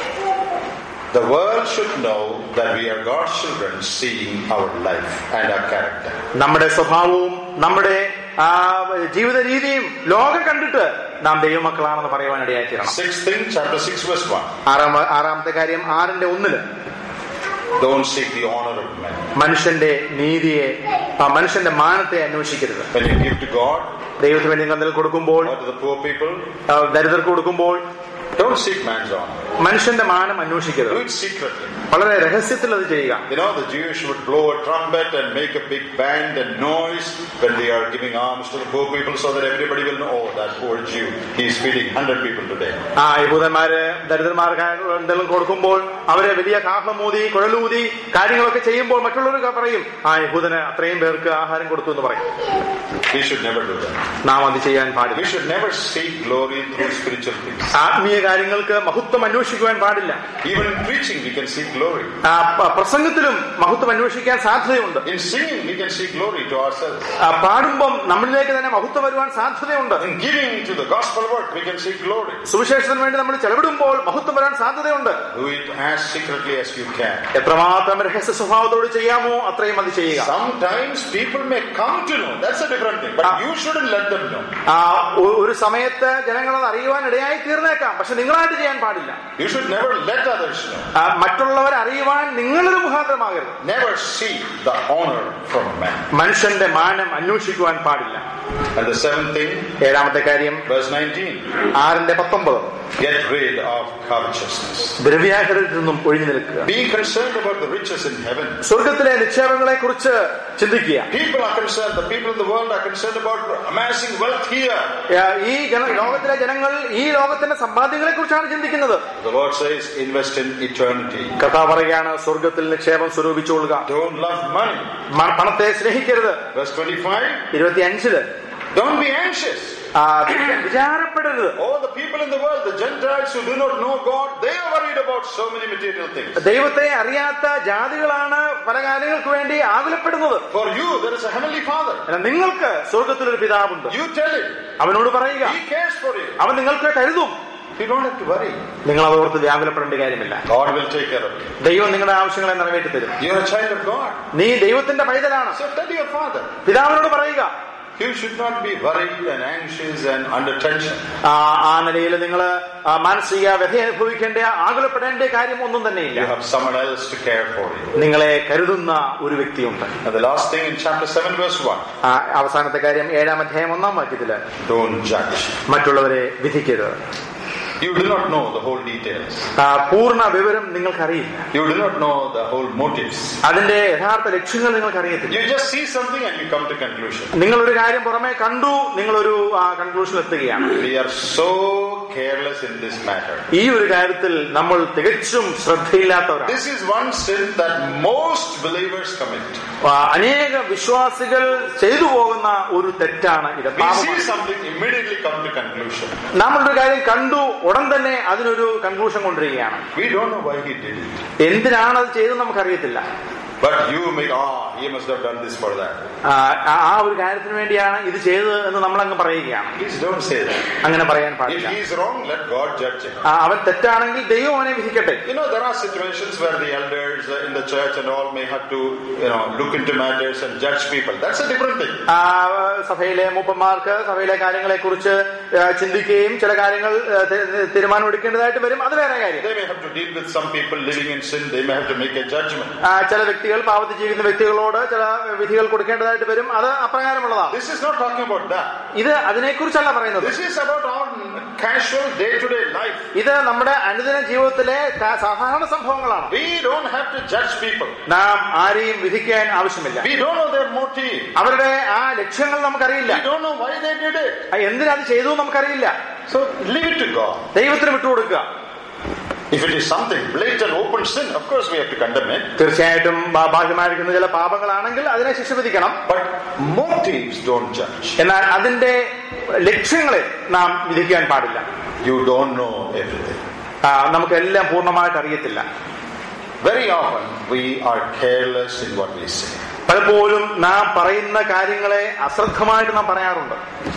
S1: The world should know that we are God's children, seeing our life and our character.
S2: നമ്മുടെ സ്വഭാവവും നമ്മുടെ ആ ജീവിത രീതിയും ലോകം കണ്ടിട്ട് നാം ദൈവമക്കളാണെന്ന് പറയുവാൻ ഇടയായിത്തീരണം
S1: Sixth thing, chapter 6, verse 1.
S2: ആറാം ആറാമത്തെ കാര്യം ആറിന്റെ ഒന്നില്
S1: Don't seek the honor of men.
S2: മനുഷ്യന്റെ നീതിയെ ആ മനുഷ്യന്റെ മാനത്തെ അന്വേഷിക്കരുത്
S1: When you give to God
S2: ദൈവത്തിന് വേണ്ടി നിങ്ങൾ എന്തെങ്കിലും കൊടുക്കുമ്പോൾ
S1: or to the poor people,
S2: ആ, ദരിദ്രർക്ക് കൊടുക്കുമ്പോൾ
S1: don't seek man's honor.
S2: മനുഷ്യന്റെ മാനം അന്വേഷിക്കരുത്
S1: Do it secretly.
S2: വളരെ രഹസ്യത്തിൽ അത് ചെയ്യുക
S1: You know, the Jewish would blow a trumpet and make a big band and noise when they are giving alms to the poor people so that everybody will know, oh, that poor Jew, he is feeding 100 people today.
S2: ആ യഹൂദന്മാര് ദരിദ്രന്മാർക്ക് എന്തെങ്കിലും കൊടുക്കുമ്പോൾ അവരെ വലിയ കാഹളമൂതി കുഴലൂതി കാര്യങ്ങളൊക്കെ ചെയ്യുമ്പോൾ മറ്റുള്ളവർ പറയും ആ യഹൂദന് അത്രയും പേർക്ക് ആഹാരം കൊടുത്തു എന്ന് പറയും
S1: We should never do that.
S2: നാം അത് ചെയ്യാൻ പാടില്ല
S1: We should never seek glory through spiritual things.
S2: ആത്മീയ കാര്യങ്ങൾക്ക് മഹത്വം അന്വേഷിക്കുവാൻ പാടില്ല
S1: Even in preaching, we can seek glory.
S2: ആ, പ- പ്രസംഗത്തിലും മഹത്വം അന്വേഷിക്കാൻ സാധ്യതയുണ്ട്
S1: In singing, we can seek glory to ourselves.
S2: ആ, പാടുമ്പം നമ്മളിലേക്ക് തന്നെ മഹത്വം വരുവാൻ സാധ്യതയുണ്ട്
S1: In giving to the gospel work, we can seek glory.
S2: സുവിശേഷത്തിന് വേണ്ടി നമ്മൾ ചെലവിടുമ്പോൾ മഹത്വം വരാൻ സാധ്യതയുണ്ട്
S1: Do it as secretly as you can.
S2: എത്രമാത്രം രഹസ്യ സ്വഭാവത്തോട് ചെയ്യാമോ അത്രയും അത് ചെയ്യുക
S1: Sometimes people may come to know. That's a different thing. But you shouldn't let them know.
S2: ആ, ഒ- ഒരു സമയത്ത് ജനങ്ങൾ അത് അറിയുവാൻ ഇടയായി തീർന്നേക്കാം പക്ഷെ നിങ്ങളായിട്ട് ചെയ്യാൻ പാടില്ല
S1: You should never let others know.
S2: ആ, മറ്റുള്ളവരെ അറിയുവാൻ നിങ്ങളൊരു മുഖാന്തരമാകരുത്
S1: Never seek the honor from man.
S2: മനുഷ്യന്റെ മാനം അന്വേഷിക്കുവാൻ പാടില്ല
S1: And the seventh thing,
S2: ഏഴാമത്തെ കാര്യം
S1: verse 19,
S2: ആറിന്റെ പത്തൊമ്പത്
S1: get rid of covetousness.
S2: ദ്രവ്യാഗ്രഹത്തിൽ നിന്നും ഒഴിഞ്ഞു നിൽക്കുക
S1: Be concerned about the riches in heaven.
S2: സ്വർഗത്തിലെ നിക്ഷേപങ്ങളെ കുറിച്ച് ചിന്തിക്കുക
S1: People are concerned, the people in the world are concerned about amassing wealth here.
S2: ആ, ഈ ജന- ലോകത്തിലെ ജനങ്ങൾ ഈ ലോകത്തിന്റെ സമ്പാദ്യങ്ങളെ കുറിച്ചാണ് ചിന്തിക്കുന്നത്
S1: The Lord says, invest in eternity.
S2: കഥ പറയുകയാണ് സ്വർഗത്തിൽ നിക്ഷേപം സ്വരൂപിച്ചുകൊള്ളുക
S1: Don't love money.
S2: മ- പണത്തെ സ്നേഹിക്കരുത്
S1: Verse 25,
S2: ഇരുപത്തി അഞ്ചില്
S1: don't be anxious.
S2: ആ, വിചാരപ്പെടരുത്
S1: Oh, the people in the world, the Gentiles who do not know God, they are worried about so many material things.
S2: ദൈവത്തെ അറിയാത്ത ജാതികളാണ് പല കാര്യങ്ങൾക്ക് വേണ്ടി ആകുലപ്പെടുന്നത്
S1: For you, there is a heavenly Father.
S2: എന്നാൽ നിങ്ങൾക്ക് സ്വർഗത്തിലൊരു പിതാവുണ്ട്
S1: You tell him.
S2: അവനോട് പറയുക
S1: He cares for you.
S2: അവൻ നിങ്ങൾക്ക് കരുതും
S1: You don't have to worry.
S2: നിങ്ങൾ അതോർത്ത് വ്യാകുലപ്പെടേണ്ട കാര്യമില്ല
S1: God will take care of you.
S2: ദൈവം നിങ്ങളുടെ ആവശ്യങ്ങളെ നിറവേറ്റി തരും
S1: You're a child of God.
S2: നീ ദൈവത്തിന്റെ പൈതലാണ്
S1: So tell your Father.
S2: പിതാവിനോട് പറയുക
S1: You should not be worried and anxious and under tension.
S2: ആ ആ നിലയിൽ നിങ്ങൾ മാനസിക വ്യഥ അനുഭവിക്കേണ്ട ആകുലപ്പെടേണ്ട കാര്യം ഒന്നും തന്നെയില്ല
S1: You have someone else to care for you.
S2: നിങ്ങളെ കരുതുന്ന ഒരു വ്യക്തിയുണ്ട്
S1: And the last thing in chapter 7, verse 1
S2: ആ അവസാനത്തെ കാര്യം ഏഴാം അധ്യായം ഒന്നാം വാക്യത്തില്
S1: don't judge.
S2: മറ്റുള്ളവരെ വിധിക്കരുത്
S1: You do not know the whole details.
S2: ആ, പൂർണ്ണ വിവരം നിങ്ങൾക്കറിയില്ല
S1: You do not know the whole motives.
S2: അതിന്റെ യഥാർത്ഥ ലക്ഷ്യങ്ങൾ നിങ്ങൾക്കറിയത്തില്ല
S1: You just see something and you come to conclusion.
S2: നിങ്ങൾ ഒരു കാര്യം പുറമെ കണ്ടു നിങ്ങളൊരു കൺക്ലൂഷനിൽ എത്തുകയാണ്
S1: We are so careless in this matter.
S2: ഈ ഒരു കാര്യത്തിൽ നമ്മൾ തികച്ചും ശ്രദ്ധയില്ലാത്തവരാണ്
S1: This is one sin that most believers commit.
S2: ആ, അനേക വിശ്വാസികൾ ചെയ്തു പോകുന്ന ഒരു തെറ്റാണ് ഇത്
S1: We
S2: പാപമാണ്.
S1: see something, immediately come to conclusion.
S2: നമ്മളൊരു കാര്യം കണ്ടു ഉടൻ തന്നെ അതിനൊരു കൺക്ലൂഷൻ കൊണ്ടുവരികയാണ്
S1: We don't know why he did it.
S2: എന്തിനാണ് അത് ചെയ്തത് നമുക്കറിയത്തില്ല
S1: But you make, ah, he must have done this for that.
S2: ആ, ആ ആ ഒരു കാര്യത്തിന് വേണ്ടിയാണ് ഇത് ചെയ്തത് എന്ന് നമ്മളങ്ങ് പറയുകയാണ്
S1: Please don't say that.
S2: അങ്ങനെ പറയാൻ
S1: If
S2: പാടില്ല
S1: he is wrong, let God judge him.
S2: ആ, അവൻ തെറ്റാണെങ്കിൽ ദൈവം അവനെ വിധിക്കട്ടെ
S1: You know, there are situations where the elders uh, in the church and all may have to, you know, look into matters and judge people. That's a different thing.
S2: ആ, സഭയിലെ മൂപ്പന്മാർക്ക് സഭയിലെ കാര്യങ്ങളെ കുറിച്ച് ചിന്തിക്കുകയും ചില കാര്യങ്ങൾ ആ, തി- തീരുമാനമെടുക്കേണ്ടതായിട്ട് വരും അത് വേറെ കാര്യം
S1: They may have to deal with some people living in sin. They may have to make a judgment.
S2: ആ, ചില വ്യക്തികൾ പാവത്തിൽ ജീവിക്കുന്ന വ്യക്തികളോട് ചില വിധികൾ കൊടുക്കേണ്ടതായിട്ട് വരും അത് അപ്രകാരമുള്ളതാണ്
S1: This is not talking about that.
S2: ഇത് അതിനെക്കുറിച്ചല്ല പറയുന്നത്
S1: This is about our casual day-to-day life.
S2: ഇത് നമ്മുടെ അനുദിന ജീവിതത്തിലെ ക- സാധാരണ സംഭവങ്ങളാണ്
S1: We don't have to judge people.
S2: നാം ആരെയും വിധിക്കാൻ ആവശ്യമില്ല
S1: We don't know their motive.
S2: അവരുടെ ആ ലക്ഷ്യങ്ങൾ നമുക്കറിയില്ല
S1: We don't know why they did it.
S2: ആ, എന്തിനാ അത് ചെയ്തു എന്ന് നമുക്കറിയില്ല
S1: So leave it to God.
S2: ദൈവത്തിന് വിട്ടുകൊടുക്കുക
S1: If it is something blatant, open sin, of course we have to condemn it.
S2: തീർച്ചയായിട്ടും ബാ- ബാഹ്യമായിരിക്കുന്ന ചില പാപങ്ങളാണെങ്കിൽ അതിനെ ശിക്ഷ വിധിക്കണം
S1: But motives don't judge.
S2: എന്നാൽ അതിന്റെ ലക്ഷ്യങ്ങളെ നാം വിധിക്കാൻ പാടില്ല
S1: You don't know everything.
S2: ആ, നമുക്കെല്ലാം പൂർണ്ണമായിട്ട് അറിയത്തില്ല
S1: Very often we are careless in what we say.
S2: പലപ്പോഴും നാം പറയുന്ന കാര്യങ്ങളെ അശ്രദ്ധമായിട്ട് നാം പറയാറുണ്ട്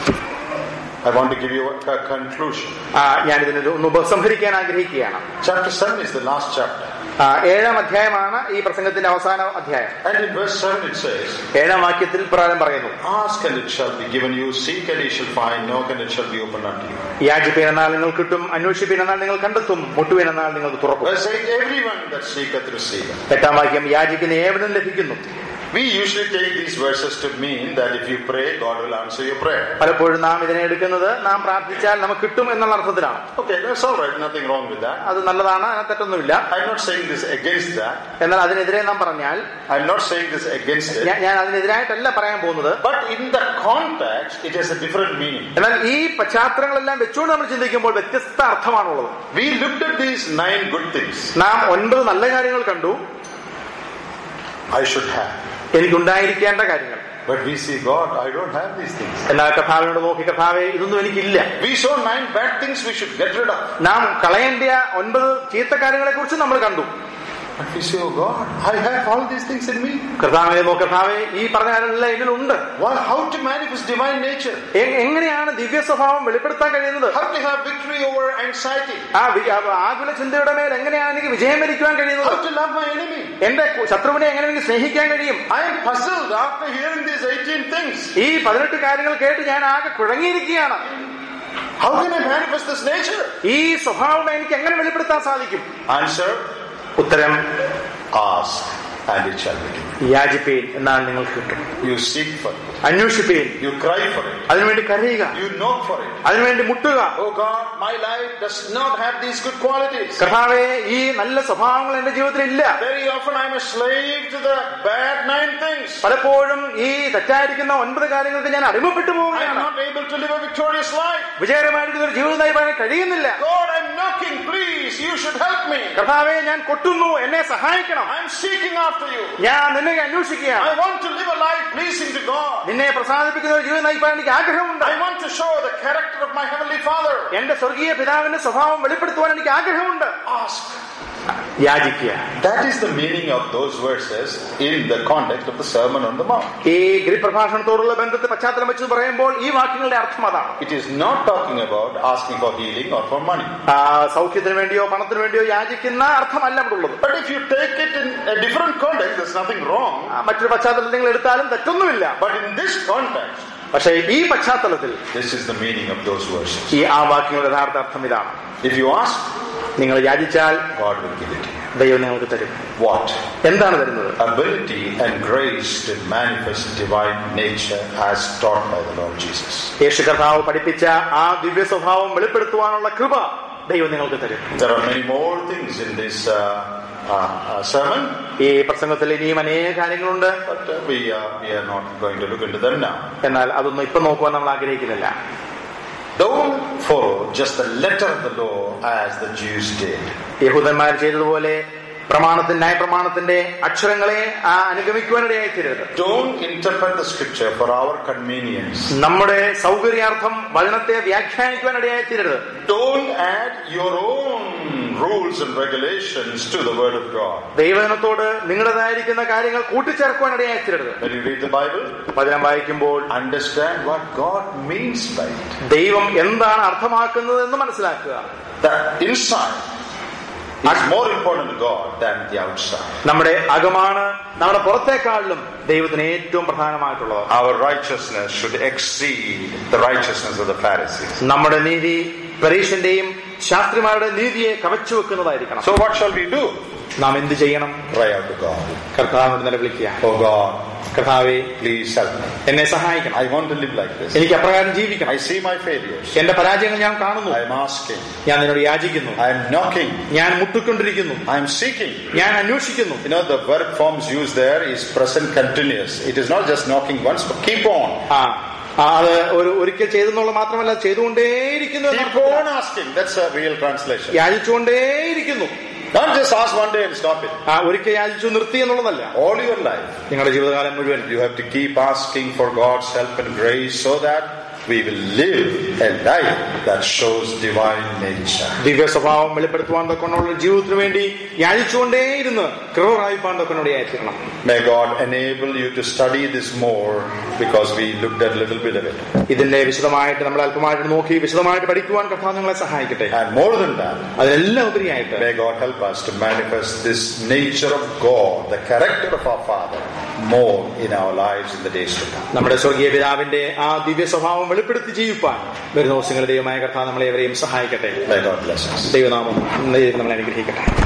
S1: I want to give you a, a conclusion.
S2: ആ, ഞാനിതിനൊരു ഒന്ന് ഉപസംഹരിക്കാൻ ആഗ്രഹിക്കുകയാണ്
S1: Chapter 7 is the last chapter.
S2: ആ, ഏഴാം അധ്യായമാണ് ഈ പ്രസംഗത്തിന്റെ അവസാന അധ്യായം
S1: And in verse 7 it says,
S2: ഏഴാം വാക്യത്തിൽ പ്രകാരം പറയുന്നു
S1: Ask and it shall be given you, seek and ye shall find, knock and it shall be opened unto you.
S2: യാചിപ്പീൻ എന്നാൽ നിങ്ങൾ കിട്ടും അന്വേഷിപ്പീൻ എന്നാൽ നിങ്ങൾ കണ്ടെത്തും മുട്ടുവീൻ എന്നാൽ നിങ്ങൾക്ക് തുറക്കും
S1: Verse 8, everyone that seeketh receiveth.
S2: എട്ടാം വാക്യം യാചിക്കുന്ന ഏവനും ലഭിക്കുന്നു
S1: We usually take these verses to mean that if you pray, God will answer your prayer.
S2: പലപ്പോഴും നാം ഇതിനെ എടുക്കുന്നത് നാം പ്രാർത്ഥിച്ചാൽ നമുക്ക് കിട്ടും എന്നുള്ള അർത്ഥത്തിലാണ്
S1: Okay, that's all right, nothing wrong with that.
S2: അത് നല്ലതാണ് അതിന് തെറ്റൊന്നുമില്ല
S1: I'm not saying this against that.
S2: എന്നാൽ അതിനെതിരെ നാം പറഞ്ഞാൽ
S1: I'm not saying this against it.
S2: ഞാൻ ഞാൻ അതിനെതിരായിട്ടല്ല പറയാൻ പോകുന്നത്
S1: But in the context, it has a different meaning.
S2: എന്നാൽ ഈ പശ്ചാത്തലങ്ങളെല്ലാം വെച്ചുകൊണ്ട് നമ്മൾ ചിന്തിക്കുമ്പോൾ വ്യത്യസ്ത അർത്ഥമാണുള്ളത്
S1: We looked at these nine good things
S2: നാം ഒൻപത് നല്ല കാര്യങ്ങൾ കണ്ടു
S1: I should have.
S2: എനിക്കുണ്ടായിരിക്കേണ്ട കാര്യങ്ങൾ
S1: But we see, God, I don't have these things.
S2: എന്നാൽ കഥാവിനോട് നോക്കി കഥാവെ ഇതൊന്നും എനിക്കില്ല
S1: We saw nine bad things we should get rid of.
S2: നാം കളയേണ്ട ഒൻപത് ചീത്ത കാര്യങ്ങളെ കുറിച്ച് നമ്മൾ കണ്ടു
S1: But we say, oh God, I have all these things in me.
S2: കർത്താവെ നോക്കി കർത്താവെ ഈ പറഞ്ഞ കാര്യങ്ങളെല്ലാം ഇതിലുണ്ട്
S1: Well, how to manifest divine nature?
S2: എ- എങ്ങനെയാണ് ദിവ്യ സ്വഭാവം വെളിപ്പെടുത്താൻ കഴിയുന്നത്
S1: How to have victory over anxiety?
S2: ആ വി- ആ ആകുല ചിന്തയുടെ മേൽ എങ്ങനെയാണ് എനിക്ക് വിജയം വരിക്കുവാൻ കഴിയുന്നത്
S1: How to love my enemy?
S2: എന്റെ കു- ശത്രുവിനെ എങ്ങനെ എനിക്ക് സ്നേഹിക്കാൻ കഴിയും
S1: I am puzzled after hearing these 18 things.
S2: ഈ പതിനെട്ട് കാര്യങ്ങൾ കേട്ട് ഞാൻ ആകെ കുഴങ്ങിയിരിക്കുകയാണ്
S1: How can I manifest this nature?
S2: ഈ സ്വഭാവം എനിക്ക് എങ്ങനെ വെളിപ്പെടുത്താൻ സാധിക്കും
S1: Answer
S2: ഉത്തരം
S1: Ask and it shall be given.
S2: യാചിപ്പീൻ എന്നാൽ നിങ്ങൾക്ക് കിട്ടും
S1: You seek for it.
S2: അന്വേഷിപ്പീൻ
S1: You cry for it.
S2: അതിനുവേണ്ടി കരയുക
S1: You knock for it.
S2: അതിനുവേണ്ടി മുട്ടുക
S1: Oh God, my life does not have these good qualities.
S2: കർത്താവെ ഈ നല്ല സ്വഭാവങ്ങൾ എന്റെ ജീവിതത്തിൽ ഇല്ല
S1: Very often I'm a slave to the bad nine things.
S2: പലപ്പോഴും ഈ തെറ്റായിരിക്കുന്ന ഒൻപത് കാര്യങ്ങൾക്ക് ഞാൻ അടിമപ്പെട്ടു
S1: I'm
S2: പോവുകയാണ്
S1: not able to live a victorious life.
S2: വിജയകരമായിരിക്കുന്ന ഒരു ജീവിതം നയിക്കാൻ കഴിയുന്നില്ല
S1: God, I'm not knocking, please, you should help me.
S2: കർത്താവെ ഞാൻ കൊട്ടുന്നു എന്നെ സഹായിക്കണം
S1: I'm seeking after you.
S2: ഞാൻ നിന്നെ അന്വേഷിക്കുകയാണ്
S1: I want to live a life pleasing to God.
S2: നിന്നെ പ്രസാദിപ്പിക്കുന്ന ഒരു ജീവിതം നയിക്കാൻ എനിക്ക് ആഗ്രഹമുണ്ട്
S1: I want to show the character of my Heavenly Father.
S2: എന്റെ സ്വർഗീയ പിതാവിന്റെ സ്വഭാവം വെളിപ്പെടുത്തുവാൻ എനിക്ക് ആഗ്രഹമുണ്ട്
S1: Ask.
S2: യാചിക്കുക
S1: That is the meaning of those verses in the context of the Sermon on the Mount.
S2: ഈ ഗിരിപ്രഭാഷണത്തോടുള്ള ബന്ധത്തെ പശ്ചാത്തലം വെച്ച് പറയുമ്പോൾ ഈ വാക്യങ്ങളുടെ അർത്ഥം അതാണ്
S1: It is not talking about asking for healing or for money.
S2: ആ, സൗഖ്യത്തിന് വേണ്ടിയോ പണത്തിന് വേണ്ടിയോ യാചിക്കുന്ന അർത്ഥമല്ല ഇവിടെ ഉള്ളത്
S1: But if you take it in a different context, there's nothing wrong.
S2: ആ, മറ്റൊരു പശ്ചാത്തലത്തിൽ നിങ്ങൾ എടുത്താലും തെറ്റൊന്നുമില്ല
S1: But in this context,
S2: പക്ഷേ ഈ പശ്ചാത്തലത്തിൽ
S1: this is the meaning of those verses.
S2: ഈ ആ വാക്യങ്ങളുടെ യഥാർത്ഥ അർത്ഥം ഇതാണ്
S1: If you ask,
S2: നിങ്ങൾ യാചിച്ചാൽ
S1: God will give it to you.
S2: ദൈവം നിങ്ങൾക്ക് തരും
S1: What?
S2: എന്താണ് തരുന്നത്
S1: Ability and grace to manifest divine nature as taught by the Lord Jesus.
S2: യേശു കർത്താവ് പഠിപ്പിച്ച ആ ദിവ്യ സ്വഭാവം വെളിപ്പെടുത്തുവാനുള്ള കൃപ ദൈവം നിങ്ങൾക്ക് തരും
S1: There are many more things in this uh, uh, uh, sermon,
S2: ഈ പ്രസംഗത്തിൽ ഇനിയും അനേക കാര്യങ്ങളുണ്ട്
S1: but uh, we, uh, we are not going to look into them now.
S2: എന്നാൽ അതൊന്നും ഇപ്പൊ നോക്കുവാൻ നമ്മൾ ആഗ്രഹിക്കുന്നില്ല
S1: Don't follow just the letter of the law as the Jews did.
S2: യഹൂദന്മാർ ചെയ്തതുപോലെ പ്രമാണത്തിന്റെ ന്യായ പ്രമാണത്തിന്റെ അക്ഷരങ്ങളെ ആ അനുഗമിക്കുവാനിടയായി തീരരുത്
S1: Don't interpret the scripture for our convenience.
S2: നമ്മുടെ സൗകര്യാർത്ഥം വചനത്തെ വ്യാഖ്യാനിക്കുവാനിടയായി തീരരുത്
S1: Don't add your own rules and regulations to the Word of God.
S2: ദൈവജനത്തോട് നിങ്ങളുടേതായിരിക്കുന്ന കാര്യങ്ങൾ കൂട്ടിച്ചേർക്കുവാനിടയായി തീരരുത്
S1: When you read the Bible,
S2: വചനം വായിക്കുമ്പോൾ
S1: understand what God means by it.
S2: ദൈവം എന്താണ് അർത്ഥമാക്കുന്നത് എന്ന് മനസ്സിലാക്കുക
S1: The inside is more important to God than the outside.
S2: നമ്മുടെ അകമാണ് നമ്മുടെ പുറത്തേക്കാളിലും ദൈവത്തിന് ഏറ്റവും പ്രധാനമായിട്ടുള്ളത്
S1: Our righteousness should exceed the righteousness of the Pharisees.
S2: നമ്മുടെ നീതി പരീക്ഷന്റെയും ശാസ്ത്രിമാരുടെ നീതിയെ കവച്ചു വെക്കുന്നതായിരിക്കണം
S1: So, what shall we do?
S2: നാം എന്ത് ചെയ്യണം
S1: Cry out to God.
S2: കർത്താവിനോട് നിലവിളിക്കുക
S1: Oh God,
S2: കർത്താവെ
S1: please help me.
S2: എന്നെ സഹായിക്കണം
S1: I want to live like this.
S2: എനിക്ക് അപ്രകാരം ജീവിക്കണം
S1: I see my failures.
S2: എന്റെ പരാജയങ്ങൾ ഞാൻ കാണുന്നു
S1: I am asking.
S2: ഞാൻ നിന്നോട് യാചിക്കുന്നു
S1: I am knocking.
S2: ഞാൻ മുട്ടിക്കൊണ്ടിരിക്കുന്നു
S1: I am seeking.
S2: ഞാൻ അന്വേഷിക്കുന്നു
S1: You know, the verb forms used there is present continuous. It is not just knocking once, but keep on.
S2: ആ ആ, അത് ഒരു ഒരിക്കൽ ചെയ്തെന്നുള്ള മാത്രമല്ല ചെയ്തുകൊണ്ടേയിരിക്കുന്നു എന്ന
S1: Keep
S2: അർത്ഥത്തിലാണ്.
S1: on asking. That's a real translation.
S2: യാചിച്ചുകൊണ്ടേയിരിക്കുന്നു
S1: Not just ask one day and stop it.
S2: ആ ഒരിക്കൽ യാചിച്ചു നിർത്തി എന്നുള്ളതല്ല
S1: All your life,
S2: നിങ്ങളുടെ ജീവിതകാലം മുഴുവൻ
S1: you have to keep asking for God's help and grace so that we will live a life that shows divine nature.
S2: ദിവ്യ സ്വഭാവം വെളിപ്പെടുത്തുവാൻ തൊക്കൊണ്ടുള്ള ജീവിതത്തിന് വേണ്ടി യാചിച്ചുകൊണ്ടേയിരുന്ന് ക്രൂറായിപ്പാൻ തൊക്കൊണ്ടയായിരിക്കണം
S1: May God enable you to study this more because we looked at a little bit of it.
S2: ഇതിന്റെ വിശദമായിട്ട് നമ്മൾ അല്പമായിട്ട് നോക്കി വിശദമായിട്ട് പഠിക്കുവാൻ കർത്താവ് നിങ്ങളെ സഹായിക്കട്ടെ
S1: And more than that,
S2: അതിനെല്ലാം ഉപരിയായിട്ട്
S1: may God help us to manifest this nature of God, the character of our Father, more in our lives in the days to come.
S2: നമ്മുടെ സ്വർഗീയ പിതാവിന്റെ ആ ദിവ്യ സ്വഭാവം വെളിപ്പെടുത്തി ജീവിപ്പാൻ വരുന്ന ദിവസങ്ങളിൽ ദൈവമായ കർത്താവ് നമ്മളെ എവരെയും സഹായിക്കട്ടെ
S1: May God bless us.
S2: ദൈവനാമം ദൈവം നമ്മളെ അനുഗ്രഹിക്കട്ടെ